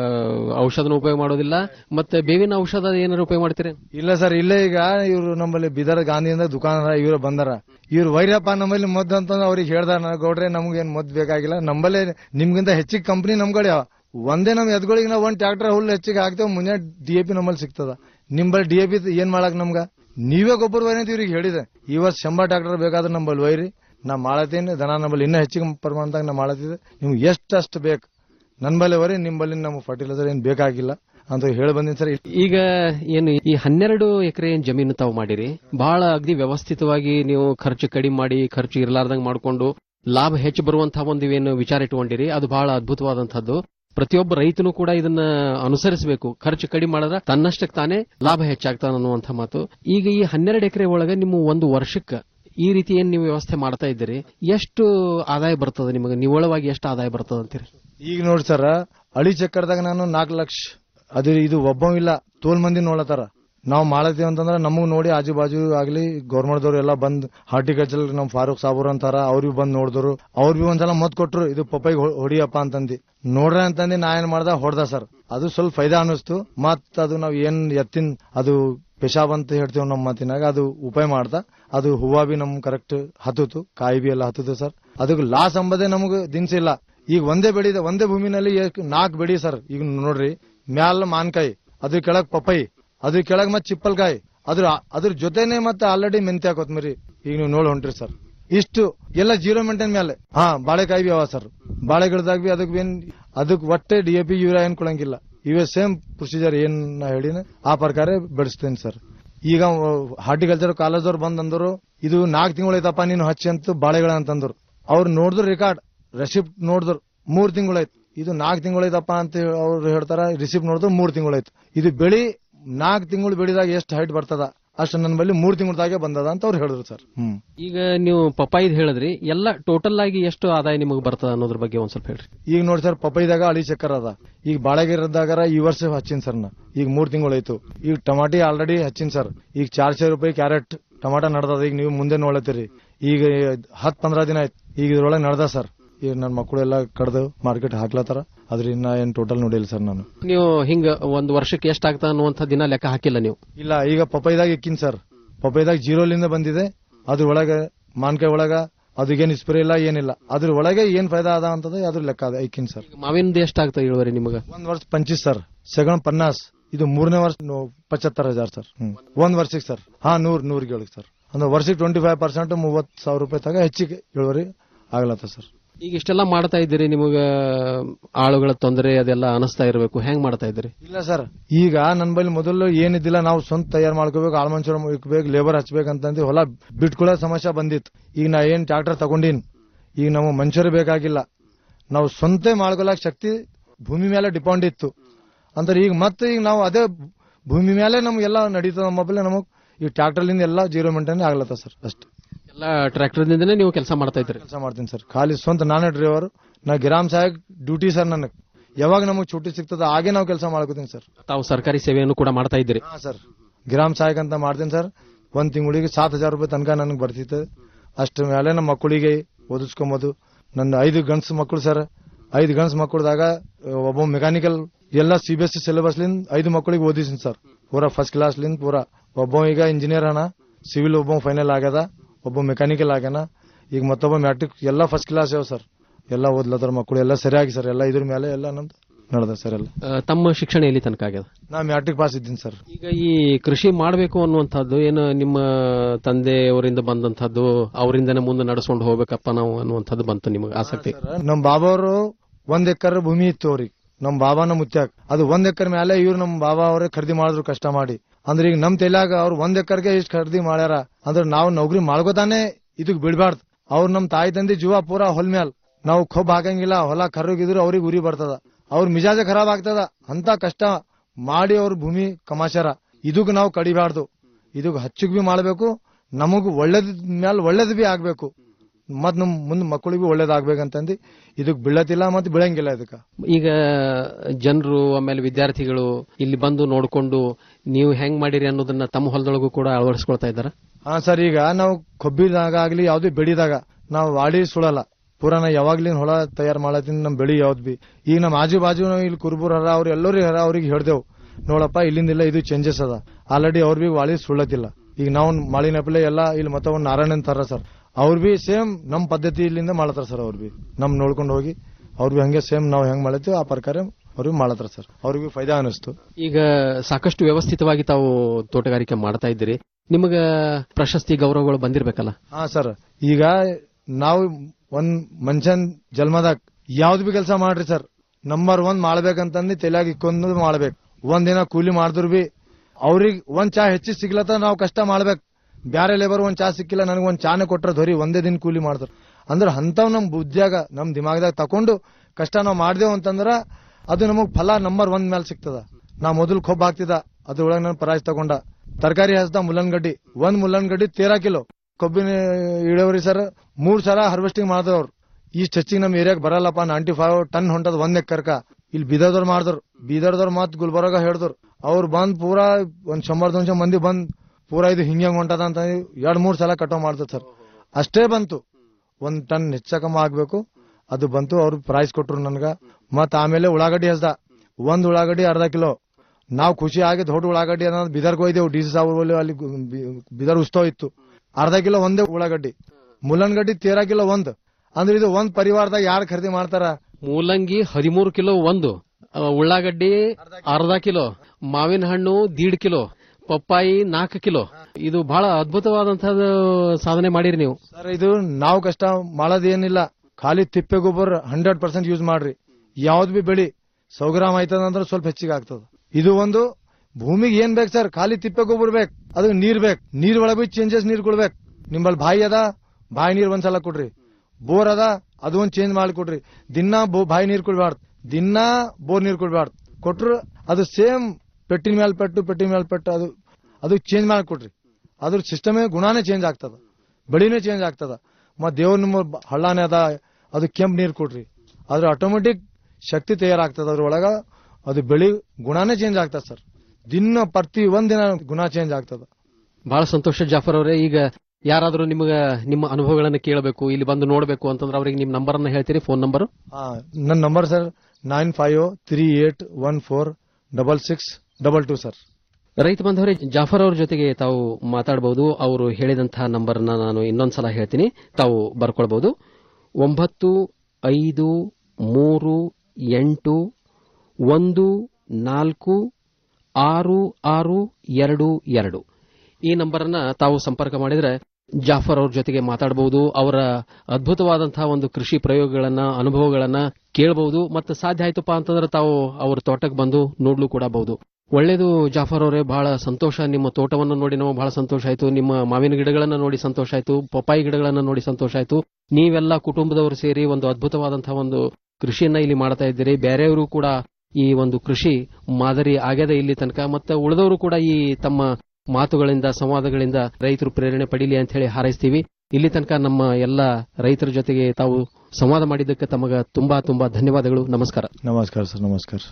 [SPEAKER 13] ಔಷಧನ ಉಪಯೋಗ ಮಾಡೋದಿಲ್ಲ ಮತ್ತೆ ಬೇವಿನ ಔಷಧ ಏನಾರು ಉಪಯೋಗ ಮಾಡ್ತೀರಿ
[SPEAKER 18] ಇಲ್ಲ ಸರ್ ಇಲ್ಲೇ ಈಗ ಇವ್ರು ನಮ್ಮಲ್ಲಿ ಬೀದರ್ ಗಾಂಧಿಯಿಂದ ದುಕಾನ ಇವ್ರು ಬಂದಾರ ಇವ್ರು ವೈರಪ್ಪ ನಮ್ಮಲ್ಲಿ ಮದ್ದು ಅಂತಂದ್ರೆ ಅವ್ರಿಗೆ ಹೇಳ್ದಾರ ಗೌಡ್ರೆ ನಮ್ಗೇನ್ ಮದ್ದು ಬೇಕಾಗಿಲ್ಲ ನಮ್ಮಲ್ಲೇ ನಿಮ್ಗಿಂತ ಹೆಚ್ಚಿಗೆ ಕಂಪನಿ ನಮ್ಗಡೆ ಅವ. ಒಂದೇ ನಮ್ ಎದ್ಗಳಿಗೆ ನಾವು ಒಂದ್ ಟ್ರಾಕ್ಟರ್ ಹುಲ್ಲು ಹೆಚ್ಚಿಗೆ ಹಾಕ್ತೇವೆ ಮುಂಜಾನೆ ಡಿ ಎ ಪಿ ನಮ್ಮಲ್ಲಿ ಸಿಗ್ತದ ನಿಂಬಲ್ಲಿ ಡಿ ಎ ಪಿ ಏನ್ ಮಾಡಕ್ ನಮ್ಗ ನೀವೇ ಗೊಬ್ಬರ ವೈರಿ ಅಂತ ಇವ್ರಿಗೆ ಹೇಳಿದೆ ಈ ವರ್ಷ ಶಂಬರ್ ಟ್ರಾಕ್ಟರ್ ಬೇಕಾದ್ರೆ ನಂಬಲ್ಲಿ ವೈರಿ ನಾ ಮಾಡತ್ತೀನಿ ದನ ನಮ್ಮಲ್ಲಿ ಇನ್ನೂ ಹೆಚ್ಚಿಗೆ ಪ್ರಮಾಣದಾಗ ನಾ ಮಾಡತ್ತಿದ್ದೆ ನಿಮ್ಗೆ ಎಷ್ಟಷ್ಟು ಬೇಕು ನನ್ ಬಲ್ಲಿ ವರಿ ನಿಂಬಲ್ಲಿ ನಮ್ಗೆ ಫರ್ಟಿಲೈಸರ್ ಏನ್ ಬೇಕಾಗಿಲ್ಲ ಅಂತ ಹೇಳಿ ಬಂದಿನಿ ಸರ್
[SPEAKER 13] ಈಗ ಏನು ಈ ಹನ್ನೆರಡು ಎಕರೆ ಏನ್ ಜಮೀನು ತಾವು ಮಾಡಿರಿ ಬಹಳ ಅಗ್ದಿ ವ್ಯವಸ್ಥಿತವಾಗಿ ನೀವು ಖರ್ಚು ಕಡಿಮೆ ಮಾಡಿ ಖರ್ಚು ಇರಲಾರ್ದಂಗ್ ಮಾಡ್ಕೊಂಡು ಲಾಭ ಹೆಚ್ಚು ಬರುವಂತಹ ಒಂದು ಏನು ವಿಚಾರ ಇಟ್ಕೊಂಡಿರಿ ಅದು ಬಹಳ ಅದ್ಭುತವಾದಂತಹದ್ದು ಪ್ರತಿಯೊಬ್ಬ ರೈತನು ಕೂಡ ಇದನ್ನ ಅನುಸರಿಸಬೇಕು ಖರ್ಚು ಕಡಿಮೆ ಮಾಡಿದ್ರೆ ತನ್ನಷ್ಟಕ್ಕೆ ತಾನೇ ಲಾಭ ಹೆಚ್ಚಾಗ್ತಾನ ಅನ್ನುವಂಥ ಮಾತು ಈಗ ಈ ಹನ್ನೆರಡು ಎಕರೆ ಒಳಗೆ ನಿಮ್ಮ ಒಂದು ವರ್ಷಕ್ಕೆ ಈ ರೀತಿ ಏನ್ ನೀವು ವ್ಯವಸ್ಥೆ ಮಾಡ್ತಾ ಇದ್ದೀರಿ ಎಷ್ಟು ಆದಾಯ ಬರ್ತದೆ ನಿಮಗೆ ನಿವ್ವಳವಾಗಿ ಎಷ್ಟು ಆದಾಯ ಬರ್ತದೆ ಅಂತೀರಿ
[SPEAKER 18] ಈಗ ನೋಡಿ ಸರ್ ಅಳಿ ಚಕ್ಕರ್ದಾಗ ನಾನು ನಾಲ್ಕು ಲಕ್ಷ ಅದು ಇದು ಒಬ್ಬ ಇಲ್ಲ ತೋಲ್ ಮಂದಿ ನೋಡತಾರ ನಾವು ಮಾಡತ್ತೀವಿ ಅಂತಂದ್ರೆ ನಮಗ್ ನೋಡಿ ಆಜು ಬಾಜು ಆಗ್ಲಿ ಗೌರ್ಮೆಂಟ್ದವ್ರು ಎಲ್ಲ ಬಂದ್ ಹಾರ್ಟಿಕಲ್ಚರ್ ನಮ್ ಫಾರೂಕ್ ಸಾಬೂರ್ ಅಂತಾರ ಅವ್ರು ಬಿ ಬಂದ್ ನೋಡಿದ್ರು ಅವ್ರು ಬಿ ಒಂದ್ಸಲ ಮತ್ ಕೊಟ್ರು ಇದು ಪಪ್ಪಾಯಿ ಹೊಡಿಯಪ್ಪ ಅಂತಂದಿ ನೋಡ್ರಿ ಅಂತಂದಿ ನಾ ಏನ್ ಮಾಡ್ದ ಹೊಡ್ದ ಸರ್ ಅದು ಸ್ವಲ್ಪ ಫೈದಾ ಅನಿಸ್ತು ಮತ್ ಅದು ನಾವ್ ಏನ್ ಎತ್ತಿನ ಅದು ಪೆಶಾಬ್ ಅಂತ ಹೇಳ್ತೇವೆ ನಮ್ಮ ಮಾತಿನಾಗ ಅದು ಉಪಾಯ ಮಾಡ್ದ ಅದು ಹೂವ ಬಿ ನಮ್ ಕರೆಕ್ಟ್ ಹತ್ತಿತು ಕಾಯಿ ಬಿ ಎಲ್ಲ ಹತ್ತಿತು ಸರ್ ಅದಕ್ಕೆ ಲಾಸ್ ಅಂಬದೇ ನಮಗ್ ದಿನಸ ಇಲ್ಲ ಈಗ ಒಂದೇ ಬೆಳಿ ಇದೆ ಒಂದೇ ಭೂಮಿನಲ್ಲಿ ನಾಲ್ಕು ಬೆಳಿ ಸರ್ ಈಗ ನೋಡ್ರಿ ಮ್ಯಾಲ ಮಾನ್ಕಾಯಿ ಅದ್ರ ಕೆಳಗ್ ಪಪ್ಪಾಯಿ ಅದ್ರ ಕೆಳಗ್ ಮತ್ ಚಿಪ್ಪಲ್ಕಾಯಿ ಅದ್ರ ಅದ್ರ ಜೊತೆನೆ ಮತ್ತೆ ಆಲ್ರೆಡಿ ಮೆಂತ್ಯ ಕೊತ್ಮರಿ ಈಗ ನೀವು ನೋಡಿ ಹೊಂಟ್ರಿ ಸರ್ ಇಷ್ಟು ಎಲ್ಲ ಜೀರೋ ಮೇಂಟೈನ್ ಮೇಲೆ ಹಾ ಬಾಳೆಕಾಯಿ ಬಿ ಅವ ಸರ್ ಬಾಳೆ ಗಿಡದಾಗ ಬಿ ಅದಕ್ಕೆ ಏನ್ ಅದಕ್ಕೆ ಒಟ್ಟೆ ಡಿ ಎ ಪಿ ಯೂರಿಯಾ ಏನ್ ಕೊಡಂಗಿಲ್ಲ ಇವೇ ಸೇಮ್ ಪ್ರೊಸೀಜರ್ ಏನ್ ನಾ ಹೇಳಿನ ಆ ಪ್ರಕಾರ ಬೆಳೆಸ್ತೇನೆ ಸರ್ ಈಗ ಹಾರ್ಟಿಕಲ್ಚರ್ ಕಾಲೇಜವ್ರು ಬಂದ್ ಅಂದ್ರು ಇದು ನಾಲ್ಕು ತಿಂಗಳು ಐತಪ್ಪ ನೀನು ಹಚ್ಚಿ ಅಂತ ಬಾಳೆಗಳ ಅಂತಂದ್ರು ಅವ್ರು ನೋಡಿದ್ರು ರೆಕಾರ್ಡ್ ರೆಸಿಪ್ಟ್ ನೋಡಿದ್ರು ಮೂರ್ ತಿಂಗಳಾಯ್ತು ಇದು ನಾಲ್ಕು ತಿಂಗಳೈತಪ್ಪ ಅಂತ ಹೇಳಿ ಅವ್ರು ಹೇಳ್ತಾರ ರಿಸಿಪ್ಟ್ ನೋಡಿದ್ರು ಮೂರ್ ತಿಂಗಳಾಯ್ತು ಇದು ಬೆಳಿ ನಾಲ್ಕು ತಿಂಗಳು ಬೆಳಿದಾಗ ಎಷ್ಟು ಹೈಟ್ ಬರ್ತದ ಅಷ್ಟು ನನ್ನ ಬಳಿ ಮೂರ್ ತಿಂಗಳದಾಗೆ ಬಂದದ ಅಂತ ಅವ್ರು ಹೇಳಿದ್ರು ಸರ್ ಹ್ಮ್
[SPEAKER 13] ಈಗ ನೀವು ಪಪ್ಪಾಯಿದ್ ಹೇಳಿದ್ರಿ ಎಲ್ಲ ಟೋಟಲ್ ಆಗಿ ಎಷ್ಟು ಆದಾಯ ನಿಮಗೆ ಬರ್ತದ ಅನ್ನೋದ್ರ ಬಗ್ಗೆ ಒಂದ್ ಸ್ವಲ್ಪ ಹೇಳ್ರಿ
[SPEAKER 18] ಈಗ ನೋಡಿ ಸರ್ ಪಪ್ಪಾಯಿದಾಗ ಅಳಿ ಚಕ್ಕರ್ ಅದ ಈಗ ಬಾಳೆಗಿರದಾಗಾರ ಈ ವರ್ಷ ಹಚ್ಚಿನ ಸರ್ ನಾ ಈಗ ಮೂರ್ ತಿಂಗಳಾಯ್ತು ಈಗ ಟಮಾಟಿ ಆಲ್ರೆಡಿ ಹಚ್ಚಿನ ಸರ್ ಈಗ ಚಾರ್ ಸಾವಿರ ರೂಪಾಯಿ ಕ್ಯಾರೆಟ್ ಟಮಾಟ ನಡ್ದದ ಈಗ ನೀವು ಮುಂದೆ ನೋಡತ್ತೀರಿ ಈಗ ಹತ್ ಪಂದ್ರ ದಿನ ಆಯ್ತು ಈಗ ಇದ್ರೊಳಗೆ ನಡ್ದ ಸರ್ ಈಗ ನನ್ನ ಮಕ್ಕಳು ಎಲ್ಲ ಕಡ್ದು ಮಾರ್ಕೆಟ್ ಹಾಕ್ಲತ್ತಾರ ಅದ್ರ ಇನ್ನ ಏನ್ ಟೋಟಲ್ ನೋಡಿಲ್ಲ ಸರ್ ನಾನು
[SPEAKER 13] ನೀವು ಹಿಂಗ ಒಂದ್ ವರ್ಷಕ್ಕೆ ಎಷ್ಟಾಗ್ತಾ ಅನ್ನುವಂಥ ದಿನ ಲೆಕ್ಕ ಹಾಕಿಲ್ಲ ನೀವು
[SPEAKER 18] ಇಲ್ಲ ಈಗ ಪಪ್ಪಾಯಿದಾಗ ಇಕ್ಕಿನ್ ಸರ್ ಪಪ್ಪಾಯಿದಾಗ ಜೀರೋಲಿಂದ ಬಂದಿದೆ ಅದ್ರ ಒಳಗೆ ಮಾನ್ಕಾಯಿ ಒಳಗ ಅದಕ್ಕೇನ್ ಸ್ಪ್ರೇ ಇಲ್ಲ ಏನಿಲ್ಲ ಅದ್ರ ಒಳಗೆ ಏನ್ ಫಾಯ್ದಾ ಅದ ಅಂತದ ಅದ್ರ ಲೆಕ್ಕ ಅದ ಇಕ್ಕಿನ್ ಸರ್
[SPEAKER 13] ಮಾವಿನದು ಎಷ್ಟಾಗ್ತಾ ಇಳುವರಿ ನಿಮಗ
[SPEAKER 18] ಒಂದ್ ವರ್ಷ ಪಂಚೀಸ್ ಸರ್ ಸೆಕೆಂಡ್ ಪನ್ನಾಸ್ ಇದು ಮೂರನೇ ವರ್ಷ ನೋ- ಪಚಹತ್ತರ ಹಜಾರ್ ಸರ್ ಹ್ಮ್. ಒಂದ್ ವರ್ಷಕ್ಕೆ ಸರ್ ಹಾ ನೂರ್ ನೂರ್ಗೆ ಹೇಳಿ ಸರ್ ಅಂದ್ರೆ ವರ್ಷಕ್ಕೆ ಟ್ವೆಂಟಿ ಫೈವ್ ಪರ್ಸೆಂಟ್ ಮೂವತ್ ಸಾವಿರ ರೂಪಾಯಿ ತಗ ಹೆಚ್ಚಿಗೆ ಇಳುವರಿ ಆಗ್ಲತ್ತ ಸರ್
[SPEAKER 13] ಈಗ ಇಷ್ಟೆಲ್ಲ ಮಾಡ್ತಾ ಇದ್ದೀರಿ ನಿಮಗ ಆಳುಗಳ ತೊಂದರೆ ಅದೆಲ್ಲ ಅನಿಸ್ತಾ ಇರಬೇಕು ಹೆಂಗ್ ಮಾಡ್ತಾ ಇದ್ದೀರಿ
[SPEAKER 18] ಇಲ್ಲ ಸರ್ ಈಗ ನನ್ನ ಬಳಿ ಮೊದಲು ಏನಿದ್ದಿಲ್ಲ ನಾವು ಸ್ವಂತ ತಯಾರು ಮಾಡ್ಕೋಬೇಕು ಆಳ್ಮಂಚೂರ ಇಕ್ಬೇಕು ಲೇಬರ್ ಹಚ್ಬೇಕಂತಂದು ಹೊಲ ಬಿಟ್ಕೊಳ್ಳೋ ಸಮಸ್ಯೆ ಬಂದಿತ್ತು ಈಗ ನಾ ಏನ್ ಟ್ರಾಕ್ಟರ್ ತಗೊಂಡಿನ್ ಈಗ ನಮಗೆ ಮನುಷ್ಯರು ಬೇಕಾಗಿಲ್ಲ ನಾವು ಸ್ವಂತ ಮಾಡ್ಕೊಳಕ್ ಶಕ್ತಿ ಭೂಮಿ ಮೇಲೆ ಡಿಪೆಂಡ್ ಇತ್ತು ಅಂದ್ರೆ ಈಗ ಮತ್ತೆ ಈಗ ನಾವು ಅದೇ ಭೂಮಿ ಮೇಲೆ ನಮ್ಗೆಲ್ಲ ನಡೀತದ ಮೊಬೈಲ್ ನಮಗ್ ಈ ಟ್ರಾಕ್ಟರ್ಲಿಂದ ಎಲ್ಲ ಜೀರೋ ಮೆಂಟೇನ್ ಆಗ್ಲತ್ತ ಸರ್ ಅಷ್ಟೇ
[SPEAKER 13] ಎಲ್ಲ ಟ್ರ್ಯಾಕ್ಟರ್ದಿಂದನೇ ನೀವು ಕೆಲಸ ಮಾಡ್ತಾ ಇದ್ದೀರಿ
[SPEAKER 18] ಕೆಲಸ ಮಾಡ್ತೀನಿ ಸರ್ ಖಾಲಿ ಸ್ವಂತ ನಾನೇ ಡ್ರೈವರ್ ನಾ ಗಿರಾಮ್ ಸಾಹೇಬ್ ಡ್ಯೂಟಿ ಸರ್ ನನಗೆ ಯಾವಾಗ ನಮಗೆ छुट्टी ಸಿಗ್ತದ ಹಾಗೆ ನಾವು ಕೆಲಸ ಮಾಡ್ಕೋತೀನಿ ಸರ್
[SPEAKER 13] ತಾವು ಸರ್ಕಾರಿ ಸೇವೆಯನ್ನು ಕೂಡ ಮಾಡ್ತಾ ಇದ್ದೀರಿ
[SPEAKER 18] ಹಾ ಸರ್ ಗ್ರಾಮ್ ಸಹಾಯಕ ಅಂತ ಮಾಡ್ತೀನಿ ಸರ್ ಒಂದ್ ತಿಂಗಳಿಗೆ ಸಾತ್ ಹಜಾರ್ ರೂಪಾಯಿ ತನಕ ನನಗೆ ಬರ್ತಿತ್ತು ಅಷ್ಟ ಮೇಲೆ ನಮ್ಮ ಮಕ್ಕಳಿಗೆ ಓದಿಸ್ಕೊಂಬೋದು ನನ್ನ ಐದು ಗಂಡ್ಸ್ ಮಕ್ಕಳು ಸರ್ ಐದು ಗಂಡ್ಸ್ ಮಕ್ಕಳದಾಗ ಒಬ್ಬ ಮೆಕ್ಯಾನಿಕಲ್ ಎಲ್ಲ C B S C syllabus ಲಿಂದ ಐದು ಮಕ್ಕಳಿಗೆ ಓದಿಸಿನಿ ಸರ್ ಪೂರಾ ಫಸ್ಟ್ ಕ್ಲಾಸ್ ಲಿಂದ ಪೂರಾ ಒಬ್ಬ ಈಗ ಇಂಜಿನಿಯರ್ ಅಣ್ಣ ಸಿವಿಲ್ ಒಬ್ಬ ಫೈನಲ್ ಆಗ್ಯದ ಒಬ್ಬ ಮೆಕ್ಯಾನಿಕಲ್ ಆಗ್ಯಾನ ಈಗ ಮತ್ತೊಬ್ಬ ಮ್ಯಾಟ್ರಿಕ್ ಎಲ್ಲ ಫಸ್ಟ್ ಕ್ಲಾಸ್ ಯಾವ ಸರ್ ಎಲ್ಲ ಓದ್ಲತ್ತಾರ ಮಕ್ಕಳು ಎಲ್ಲ ಸರಿಯಾಗಿ ಸರ್ ಎಲ್ಲ ಇದ್ರ ಮೇಲೆ ಎಲ್ಲ ನಮ್ದು ನಡೆದ ಸರ್ ಎಲ್ಲ
[SPEAKER 13] ಆ, ತಮ್ಮ ಶಿಕ್ಷಣ ಎಲ್ಲಿ ತನಕ ಆಗ್ಯದ
[SPEAKER 18] ನಾ ಮ್ಯಾಟ್ರಿಕ್ ಪಾಸ್ ಇದ್ದೀನಿ ಸರ್
[SPEAKER 13] ಈಗ ಈ ಕೃಷಿ ಮಾಡಬೇಕು ಅನ್ನುವಂಥದ್ದು ಏನು ನಿಮ್ಮ ತಂದೆಯವರಿಂದ ಬಂದಂತದ್ದು ಅವರಿಂದನೇ ಮುಂದೆ ನಡೆಸ್ಕೊಂಡು ಹೋಗ್ಬೇಕಪ್ಪ ನಾವು ಅನ್ನುವಂಥದ್ದು ಬಂತು ನಿಮಗೆ ಆಸಕ್ತಿ
[SPEAKER 18] ನಮ್ ಬಾಬಾವರು ಒಂದ್ ಎಕರೆ ಭೂಮಿ ಇತ್ತು ಅವ್ರಿಗೆ ನಮ್ ಬಾಬಾನ ಮುತ್ಯಾಕ್ ಅದು ಒಂದ್ ಎಕರೆ ಮೇಲೆ ಇವ್ರು ನಮ್ ಬಾಬಾ ಅವರೇ ಖರೀದಿ ಮಾಡಿದ್ರು ಕಷ್ಟ ಮಾಡಿ ಅಂದ್ರೆ ಈಗ ನಮ್ ತೈಲಾಗ ಅವ್ರು ಒಂದ್ ಎಕರ್ಗೆ ಇಷ್ಟು ಖರೀದಿ ಮಾಡ್ಯಾರ ಅಂದ್ರೆ ನಾವು ನೌಕರಿ ಮಾಡ್ಕೋತಾನೆ ಇದಕ್ ಬಿಡ್ಬಾರ್ದು ಅವ್ರು ನಮ್ ತಾಯಿ ತಂದೆ ಜೀವ ಪೂರಾ ಹೊಲ್ ಮ್ಯಾಲ್ ನಾವು ಕೊಬ್ಬ ಹಾಕಂಗಿಲ್ಲ ಹೊಲ ಕರ್ರಗಿದ್ರು ಅವ್ರಿಗೆ ಉರಿ ಬರ್ತದ ಅವ್ರ ಮಿಜಾಜ ಖರಾಬ್ ಆಗ್ತದ ಅಂತ ಕಷ್ಟ ಮಾಡಿ ಅವ್ರ ಭೂಮಿ ಕಮಾಚಾರ ಇದಕ್ ನಾವು ಕಡಿಬಾರ್ದು ಇದಕ್ ಹಚ್ಚಿಗ್ ಬಿ ಮಾಡ್ಬೇಕು ನಮಗ್ ಒಳ್ಳೇದ್ ಮ್ಯಾಲ್ ಒಳ್ಳೇದ್ ಬಿ ಆಗ್ಬೇಕು ಮತ್ ನಮ್ ಮುಂದ್ ಮಕ್ಕಳಿಗೂ ಒಳ್ಳೇದಾಗ್ಬೇಕಂತಂದು ಇದಕ್ ಬೀಳತಿಲ್ಲ ಮತ್ ಬೀಳಂಗಿಲ್ಲ ಇದಕ್ಕ
[SPEAKER 13] ಈಗ ಜನರು ಆಮೇಲೆ ವಿದ್ಯಾರ್ಥಿಗಳು ಇಲ್ಲಿ ಬಂದು ನೋಡ್ಕೊಂಡು ನೀವು ಹೆಂಗ್ ಮಾಡಿರಿ ಅನ್ನೋದನ್ನ ತಮ್ಮ ಹೊಲದೊಳಗೂ ಕೂಡ ಅಳವಡಿಸ್ಕೊಳ್ತಾ ಇದ್ದಾರ
[SPEAKER 18] ಹಾ ಸರ್ ಈಗ ನಾವು ಕೊಬ್ಬಿದಾಗ ಆಗ್ಲಿ ಯಾವ್ದು ಬೆಳಿದಾಗ ನಾವು ವಾಡಿ ಸುಳಲ್ಲ ಪೂರಾ ನಾ ಯಾವಾಗ್ಲಿನ್ ಹೊಲ ತಯಾರು ಮಾಡತ್ತೀನಿ ನಮ್ ಬೆಳಿ ಯಾವ್ದ್ ಬಿ ಈಗ ನಮ್ ಆಜು ಬಾಜು ನಾವು ಇಲ್ಲಿ ಕುರ್ಬೂರ್ ಹರ ಅವ್ರು ಎಲ್ಲರೂ ಹರ ಅವ್ರಿಗೆ ಹೇಳ್ದೇವು ನೋಡಪ್ಪ ಇಲ್ಲಿಂದಿಲ್ಲ ಇದು ಚೇಂಜಸ್ ಅದ ಆಲ್ರೆಡಿ ಅವ್ರ ಬಿ ವಾಳಿ ಸುಳ್ಳತಿಲ್ಲ ಈಗ ನಾವು ಮಾಳಿನಪಲೆ ಎಲ್ಲ ಇಲ್ಲಿ ಮತ್ತೆ ಒಂದ್ ನಾರಾಯಣನ್ ತರ ಸರ್ ಅವ್ರ ಬಿ ಸೇಮ್ ನಮ್ ಪದ್ಧತಿ ಇಲ್ಲಿಂದ ಮಾಡತಾರ ಸರ್ ಅವ್ರ ಬಿ ನಮ್ ನೋಡ್ಕೊಂಡು ಹೋಗಿ ಅವ್ರ ಬಿ ಹಂಗೆ ಸೇಮ್ ನಾವು ಹೆಂಗ್ ಮಾಡತ್ತೀವಿ ಆ ಪ್ರಕಾರ ಅವ್ರಿಗೆ ಮಾಡತಾರ ಸರ್ ಅವ್ರಿಗೆ ಫೈದಾ ಅನಿಸ್ತು
[SPEAKER 13] ಈಗ ಸಾಕಷ್ಟು ವ್ಯವಸ್ಥಿತವಾಗಿ ತಾವು ತೋಟಗಾರಿಕೆ ಮಾಡ್ತಾ ಇದ್ದೀರಿ ನಿಮಗ ಪ್ರಶಸ್ತಿ ಗೌರವಗಳು ಬಂದಿರ್ಬೇಕಲ್ಲ
[SPEAKER 18] ಹಾ ಸರ್ ಈಗ ನಾವು ಒಂದ್ ಮನುಷ್ಯನ್ ಜನ್ಮದಾಗ ಯಾವ್ದು ಬಿ ಕೆಲಸ ಮಾಡ್ರಿ ಸರ್ ನಂಬರ್ ಒನ್ ಮಾಡ್ಬೇಕಂತಂದು ತಲೆಯಾಗ ಇಕ್ಕೊಂದು ಮಾಡ್ಬೇಕು ಒಂದ್ ದಿನ ಕೂಲಿ ಮಾಡಿದ್ರು ಬಿ ಅವ್ರಿಗೆ ಒಂದ್ ಚಾ ಹೆಚ್ಚಿಗೆ ಸಿಗ್ಲತ್ತ ನಾವು ಕಷ್ಟ ಮಾಡ್ಬೇಕು ಬ್ಯಾರೆ ಲೇಬರ್ ಒಂದ್ ಚಾ ಸಿಕ್ಕಿಲ್ಲ ನನಗೆ ಒಂದ್ ಚಾನೆ ಕೊಟ್ರ ಧರಿ ಒಂದೇ ದಿನ ಕೂಲಿ ಮಾಡ್ತಾರ ಅಂದ್ರ ಅಂತವ್ ನಮ್ ಬುದ್ಧಿಯಾಗ ನಮ್ ದಿಮಾಗದಾಗ ತಕೊಂಡು ಕಷ್ಟ ನಾವು ಮಾಡ್ದೇವು ಅಂತಂದ್ರ ಅದು ನಮಗ್ ಫಲ ನಂಬರ್ ಒನ್ ಮೇಲೆ ಸಿಗ್ತದ ನಾ ಮೊದಲು ಕೊಬ್ಬ ಹಾಕ್ತಿದ ಅದ್ರೊಳಗೆ ನಾನು ಪ್ರೈಸ್ ತಗೊಂಡ ತರಕಾರಿ ಹಸ್ದ ಮುಲ್ಲನ್ಗಡ್ಡಿ ಒಂದ್ ಮುಲ್ಲನ್ಗಡ್ಡಿ ತೇರಾ ಕಿಲೋ ಕೊಬ್ಬಿನ ಇಳುವರಿ ಸರ್ ಮೂರ್ ಸಲ ಹಾರ್ವೆಸ್ಟಿಂಗ್ ಮಾಡಿದವ್ರು ಇಷ್ಟು ಹೆಚ್ಚಿಗೆ ನಮ್ ಏರಿಯಾಗ ಬರಲ್ಲಪ್ಪ ನೈಂಟಿ ಫೈವ್ ಟನ್ ಹೊಂಟದ ಒಂದ್ ಎಕ್ಕರ್ಕ ಇಲ್ಲಿ ಬೀದರ್ದವ್ರು ಮಾಡಿದ್ರು ಬೀದರ್ದವ್ರು ಮತ್ ಗುಲ್ಬರ್ಗ ಹೇಳ್ದ್ರು ಅವ್ರು ಬಂದ್ ಪೂರಾ ಒಂದ್ ಶಂಬರ್ ದೊಂದ್ ಮಂದಿ ಬಂದ್ ಪೂರಾ ಇದು ಹಿಂಗೆ ಹೊಂಟದ ಅಂತ ಎರಡ್ ಮೂರ್ ಸಲ ಕಟಾವ್ ಮಾಡ್ತದ ಸರ್ ಅಷ್ಟೇ ಬಂತು ಒಂದ್ ಟನ್ ಹೆಚ್ಚ ಕಮ್ಮ ಆಗ್ಬೇಕು ಅದು ಬಂತು ಅವ್ರು ಪ್ರೈಸ್ ಕೊಟ್ರು ನನ್ಗ ಮತ್ ಆಮೇಲೆ ಉಳ್ಳಾಗಡ್ಡಿ ಹಸ್ದ ಒಂದ್ ಉಳ್ಳಾಗಡ್ಡಿ ಅರ್ಧ ಕಿಲೋ ನಾವು ಖುಷಿ ಆಗಿ ದೊಡ್ಡ ಉಳ್ಳಾಗಡ್ಡಿ ಅನ್ನೋದು ಬಿದರ್ಗೆ ಹೋಯ್ದೆವು ಡಿ ಸಿ ಸಾವ್ರು ಅಲ್ಲಿ ಗು- ಬಿ- ಬಿದರ್ ಉತ್ಸವ ಇತ್ತು ಅರ್ಧ ಕಿಲೋ ಒಂದೇ ಉಳ್ಳಾಗಡ್ಡಿ ಮುಲ್ಲನ್ಗಡ್ಡಿ ತೇರಾ ಕಿಲೋ ಒಂದ್ ಅಂದ್ರೆ ಇದು ಒಂದ್ ಪರಿವಾರದಾಗ ಯಾರು ಖರೀದಿ ಮಾಡ್ತಾರ
[SPEAKER 13] ಮೂಲಂಗಿ ಹದಿಮೂರು ಕಿಲೋ ಒಂದು ಆ, ಉಳ್ಳಾಗಡ್ಡಿ ಅರ್ಧ ಕಿಲೋ ಮಾವಿನ ಹಣ್ಣು ದೀಡ್ ಕಿಲೋ ಪಪ್ಪಾಯಿ ನಾಲ್ಕು ಕಿಲೋ ಇದು ಬಹಳ ಅದ್ಭುತವಾದಂತಹ ಸಾಧನೆ ಮಾಡಿರಿ ನೀವು
[SPEAKER 18] ಸರ್ ಇದು ನಾವು ಕಷ್ಟ ಮಾಡೋದೇನಿಲ್ಲ ಖಾಲಿ ತಿಪ್ಪೆ ಗೊಬ್ಬರ ಹಂಡ್ರೆಡ್ ಪರ್ಸೆಂಟ್ ಯೂಸ್ ಮಾಡ್ರಿ ಯಾವ್ದು ಬಿ ಬೆಳಿ ಸೌಗ್ರಾಮ್ ಆಯ್ತದ ಅಂದ್ರೆ ಸ್ವಲ್ಪ ಹೆಚ್ಚಿಗೆ ಆಗ್ತದ ಇದು ಒಂದು ಭೂಮಿಗೆ ಏನ್ ಬೇಕು ಸರ್ ಖಾಲಿ ತಿಪ್ಪೆ ಗೊಬ್ಬರ ಬೇಕು ಅದು ನೀರ್ ಬೇಕು ನೀರ್ ಒಳಗೆ ಬಿ ಚೇಂಜಸ್ ನೀರ್ ಕೊಡ್ಬೇಕು ನಿಂಬಲ್ಲಿ ಬಾಯಿ ಅದ ಬಾಯಿ ನೀರ್ ಒಂದ್ಸಲ ಕೊಡ್ರಿ ಬೋರ್ ಅದ ಅದು ಒಂದ್ ಚೇಂಜ್ ಮಾಡಿ ಕೊಡ್ರಿ ದಿನ ಬೋ ಬಾಯಿ ನೀರ್ ಕೊಡ್ಬಾರ್ದು ದಿನ ಬೋರ್ ನೀರ್ ಕೊಡ್ಬಾರ್ದು ಕೊಟ್ರು ಅದು ಸೇಮ್ ಪೆಟ್ಟಿನ ಮೇಲೆ ಪೆಟ್ಟು ಪೆಟ್ಟಿನ ಮೇಲೆ ಪೆಟ್ಟು ಅದು ಅದು ಚೇಂಜ್ ಮಾಡಿ ಕೊಡ್ರಿ ಅದ್ರ ಸಿಸ್ಟಮೇ ಗುಣಾನೇ ಚೇಂಜ್ ಆಗ್ತದ ಬೆಳಿನೇ ಚೇಂಜ್ ಆಗ್ತದ ಮತ್ ದೇವ್ರ ನಿಮ್ಮ ಬ- ಹಳ್ಳಾನೇ ಅದ ಅದು ಕೆಂಪ್ ನೀರ್ ಕೊಡ್ರಿ ಅದ್ರ ಆಟೋಮೆಟಿಕ್ ಶಕ್ತಿ ತಯಾರಾಗ್ತದ ಅದ್ರೊಳಗ ಅದು ಬೆಳಿ ಗುಣಾನೇ ಚೇಂಜ್ ಆಗ್ತದ ಸರ್ ದಿನ ಪ್ರತಿ ಒಂದ್ ದಿನ ಗುಣ ಚೇಂಜ್ ಆಗ್ತದ
[SPEAKER 13] ಬಹಳ ಸಂತೋಷ ಜಾಫರ್ ಅವರೇ ಈಗ ಯಾರಾದ್ರೂ ನಿಮಗ ನಿಮ್ಮ ಅನುಭವಗಳನ್ನ ಕೇಳಬೇಕು ಇಲ್ಲಿ ಬಂದು ನೋಡಬೇಕು ಅಂತಂದ್ರೆ ಅವ್ರಿಗೆ ನಿಮ್ ನಂಬರ್ ಅನ್ನ ಹೇಳ್ತೀರಿ ಫೋನ್ ನಂಬರ್
[SPEAKER 18] ಹಾ ನನ್ನ number sir nine five three eight one four double six double two sir
[SPEAKER 13] ರೈತ ಬಾಂಧವರೇ ಜಾಫರ್ ಅವ್ರ ಜೊತೆಗೆ ತಾವು ಮಾತಾಡಬಹುದು ಅವರು ಹೇಳಿದಂತಹ ನಂಬರ್ನ ನಾನು ಇನ್ನೊಂದ್ಸಲ ಹೇಳ್ತೀನಿ ತಾವು ಬರ್ಕೊಳ್ಬಹುದು ಒಂಬತ್ತು ಐದು ಮೂರು ಎಂಟು ಒಂದು ನಾಲ್ಕು ಆರು ಆರು ಎರಡು ಎರಡು ಈ ನಂಬರನ್ನ ತಾವು ಸಂಪರ್ಕ ಮಾಡಿದ್ರೆ ಜಾಫರ್ ಅವ್ರ ಜೊತೆಗೆ ಮಾತಾಡಬಹುದು ಅವರ ಅದ್ಭುತವಾದಂತಹ ಒಂದು ಕೃಷಿ ಪ್ರಯೋಗಗಳನ್ನ ಅನುಭವಗಳನ್ನ ಕೇಳಬಹುದು ಮತ್ತು ಸಾಧ್ಯ ಆಯ್ತಪ್ಪ ಅಂತಂದ್ರೆ ತಾವು ಅವ್ರ ತೋಟಕ್ಕೆ ಬಂದು ನೋಡ್ಲು ಕೂಡ ಬಹುದು ಒಳ್ಳೇದು ಜಾಫರ್ ಅವರೇ ಬಹಳ ಸಂತೋಷ ನಿಮ್ಮ ತೋಟವನ್ನು ನೋಡಿ ನಾವು ಬಹಳ ಸಂತೋಷ ಆಯ್ತು ನಿಮ್ಮ ಮಾವಿನ ಗಿಡಗಳನ್ನ ನೋಡಿ ಸಂತೋಷ ಆಯ್ತು ಪಪ್ಪಾಯಿ ಗಿಡಗಳನ್ನ ನೋಡಿ ಸಂತೋಷ ಆಯ್ತು ನೀವೆಲ್ಲ ಕುಟುಂಬದವರು ಸೇರಿ ಒಂದು ಅದ್ಭುತವಾದಂತಹ ಒಂದು ಕೃಷಿಯನ್ನ ಇಲ್ಲಿ ಮಾಡ್ತಾ ಇದ್ದೀರಿ ಬೇರೆಯವರು ಕೂಡ ಈ ಒಂದು ಕೃಷಿ ಮಾದರಿ ಆಗ್ಯದ ಇಲ್ಲಿ ತನಕ ಮತ್ತೆ ಉಳಿದವರು ಕೂಡ ಈ ತಮ್ಮ ಮಾತುಗಳಿಂದ ಸಂವಾದಗಳಿಂದ ರೈತರು ಪ್ರೇರಣೆ ಪಡೀಲಿ ಅಂತ ಹೇಳಿ ಹಾರೈಸ್ತೀವಿ ಇಲ್ಲಿ ತನಕ ನಮ್ಮ ಎಲ್ಲ ರೈತರ ಜೊತೆಗೆ ತಾವು ಸಂವಾದ ಮಾಡಿದ್ದಕ್ಕೆ ತಮಗ ತುಂಬಾ ತುಂಬಾ ಧನ್ಯವಾದಗಳು ನಮಸ್ಕಾರ
[SPEAKER 18] ನಮಸ್ಕಾರ ಸರ್ ನಮಸ್ಕಾರ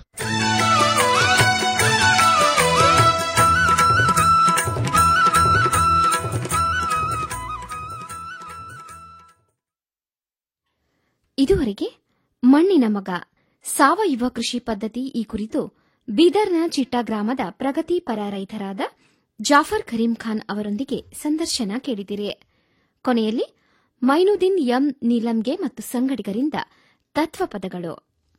[SPEAKER 2] ಇದುವರೆಗೆ ಮಣ್ಣಿನ ಮಗ ಸಾವಯವ ಕೃಷಿ ಪದ್ಧತಿ ಈ ಕುರಿತು ಬೀದರ್ನ ಚಿಟ್ಟಾ ಗ್ರಾಮದ ಪ್ರಗತಿಪರ ರೈತರಾದ ಜಾಫರ್ ಕರೀಂ ಖಾನ್ ಅವರೊಂದಿಗೆ ಸಂದರ್ಶನ ಕೇಳಿದಿರಿ ಕೊನೆಯಲ್ಲಿ ಮೈನುದ್ದೀನ್ ಎಂ ನೀಲಂಗೆ ಮತ್ತು ಸಂಗಡಿಗರಿಂದ ತತ್ವಪದಗಳು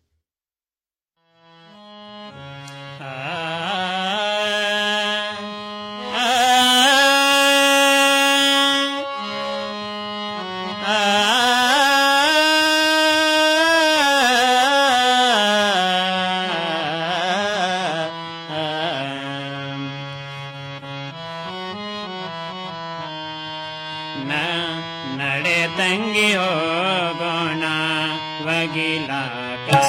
[SPEAKER 19] ನಡೆ ತಂಗಿ ಹೋಗೋಣ ವಗಿಲಾಕ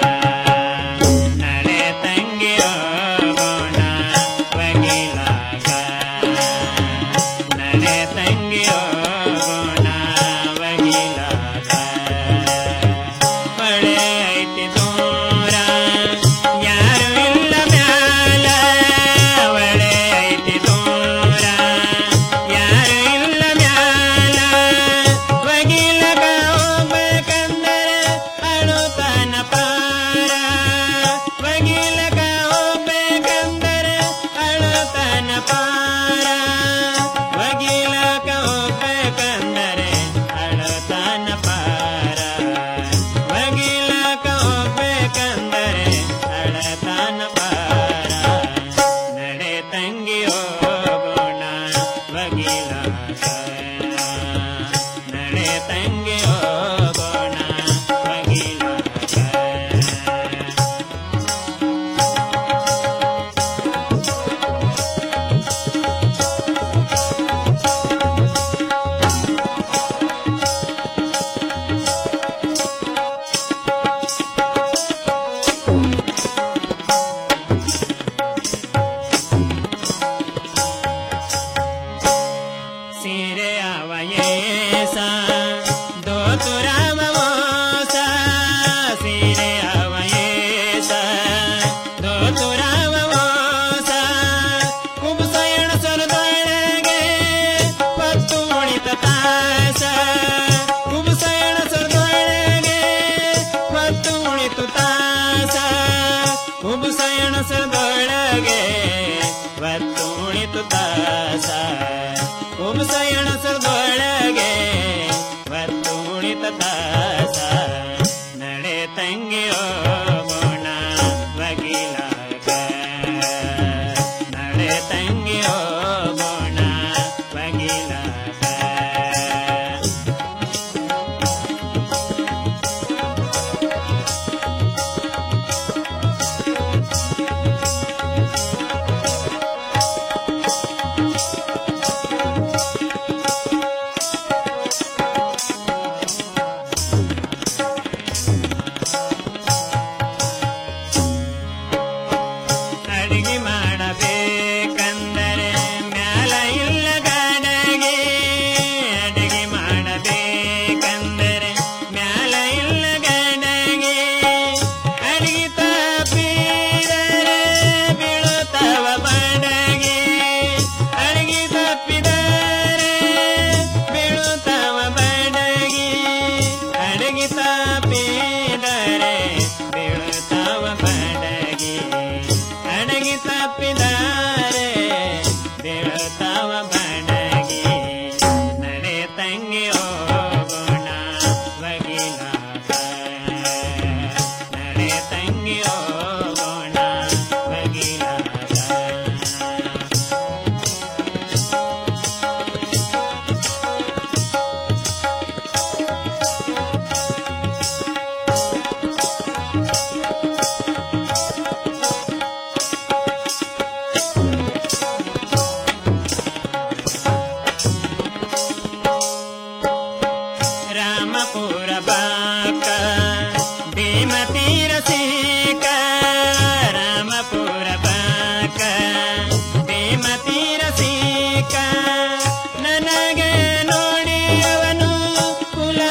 [SPEAKER 19] ನಡೆ ತಂಗಿ ಹೋಗೋಣ ವಗಿಲಾಕ ನಡೆ ತಂಗಿ ಹೋಗೋಣ ವಗಿಲಾಕ ಮಳೆ ಐತಿ ದೂರ ಯಾರು ಇಲ್ಲ ಮ್ಯಾಲ ಮಳೆ ಐತಿ ದೂರ ಯಾರು ಇಲ್ಲ ಮ್ಯಾಲ ವಗಿಲಕ ಹೋಗ್ಬೇಕಂದರೆ ಅಳುತ್ತಾನ ಪಾರ ವಗಿಲಕ ಹೋಗ್ಬೇಕಂದರೆ ಅಳುತ್ತಾನ ಪಾರ ವಗಿಲಕ ಹೋಗ್ಬೇಕಂದರೆ ಅಳುತ್ತಾನ ಪಾರ ವಗಿಲಕ ಹೋಗ್ಬೇಕಂದರೆ ಅಳತಾನ ಪಾರ ನಡೆ ತಂಗಿ ಹೋಗೋಣ ವಗಿಲಾಕ ನಡೆ ತಂಗಿ ಹೋಗೋಣ ವಗಿಲಾಕ ಸೀರೆ ಅವಯೇಸ ದೋತುರಾಮ ಮೋಸ ಸೀರೆ ಅವಯೇಸ ದೋತುರಾಮ ಮೋಸ ಕುಬುಸ ಎಣಸರದೊಳಗೆ ಪತ್ತು ಉಳಿತ ತಾಸ ಕುಬುಸ ಎಣಸರದೊಳಗೆ ಪತ್ತು ಉಳಿತು ತಾಸ ಕುಬುಸ ಎಣಸರದೊಳಗೆ ಪತ್ತು ಉಳಿತು ತಾಸ ಕುಬುಸ ಎಣಸರದೊಳಗೆ ಪತ್ತು ಉಳಿತ ತಾಸ ನಡೆ ತಂಗಿ ಹೋಗೋಣ ಬಗಿಲಾಗ ನಡೆ ತಂಗಿ ಹೋಗೋಣ ಬಗಿಲಾಗ ಅಡಿಗೆ ಮಾಡಬೇಕಂದರೆ ಮ್ಯಾಲ ಇಲ್ಲ ಗಡಗೆ ಅಡಿಗೆ ಮಾಡಬೇಕಂದರೆ ಮ್ಯಾಲ ಇಲ್ಲ ಗಡಗೆ ಅಡಿಗೆ ತಪ್ಪಿದರೆ ಬೀಳುತ್ತವ ಬಡಗೆ ಅಡಿಗೆ ತಪ್ಪಿದರೆ ಬೀಳುತ್ತವ ಬಡಗೆ ಅಡಿಗೆ ತಪ್ಪಿದರೆ ಬೀಳುತ್ತವ ತಿಮ್ಮಪುರ ಬಾಕ ಭೀಮ ತೀರ ಸೀ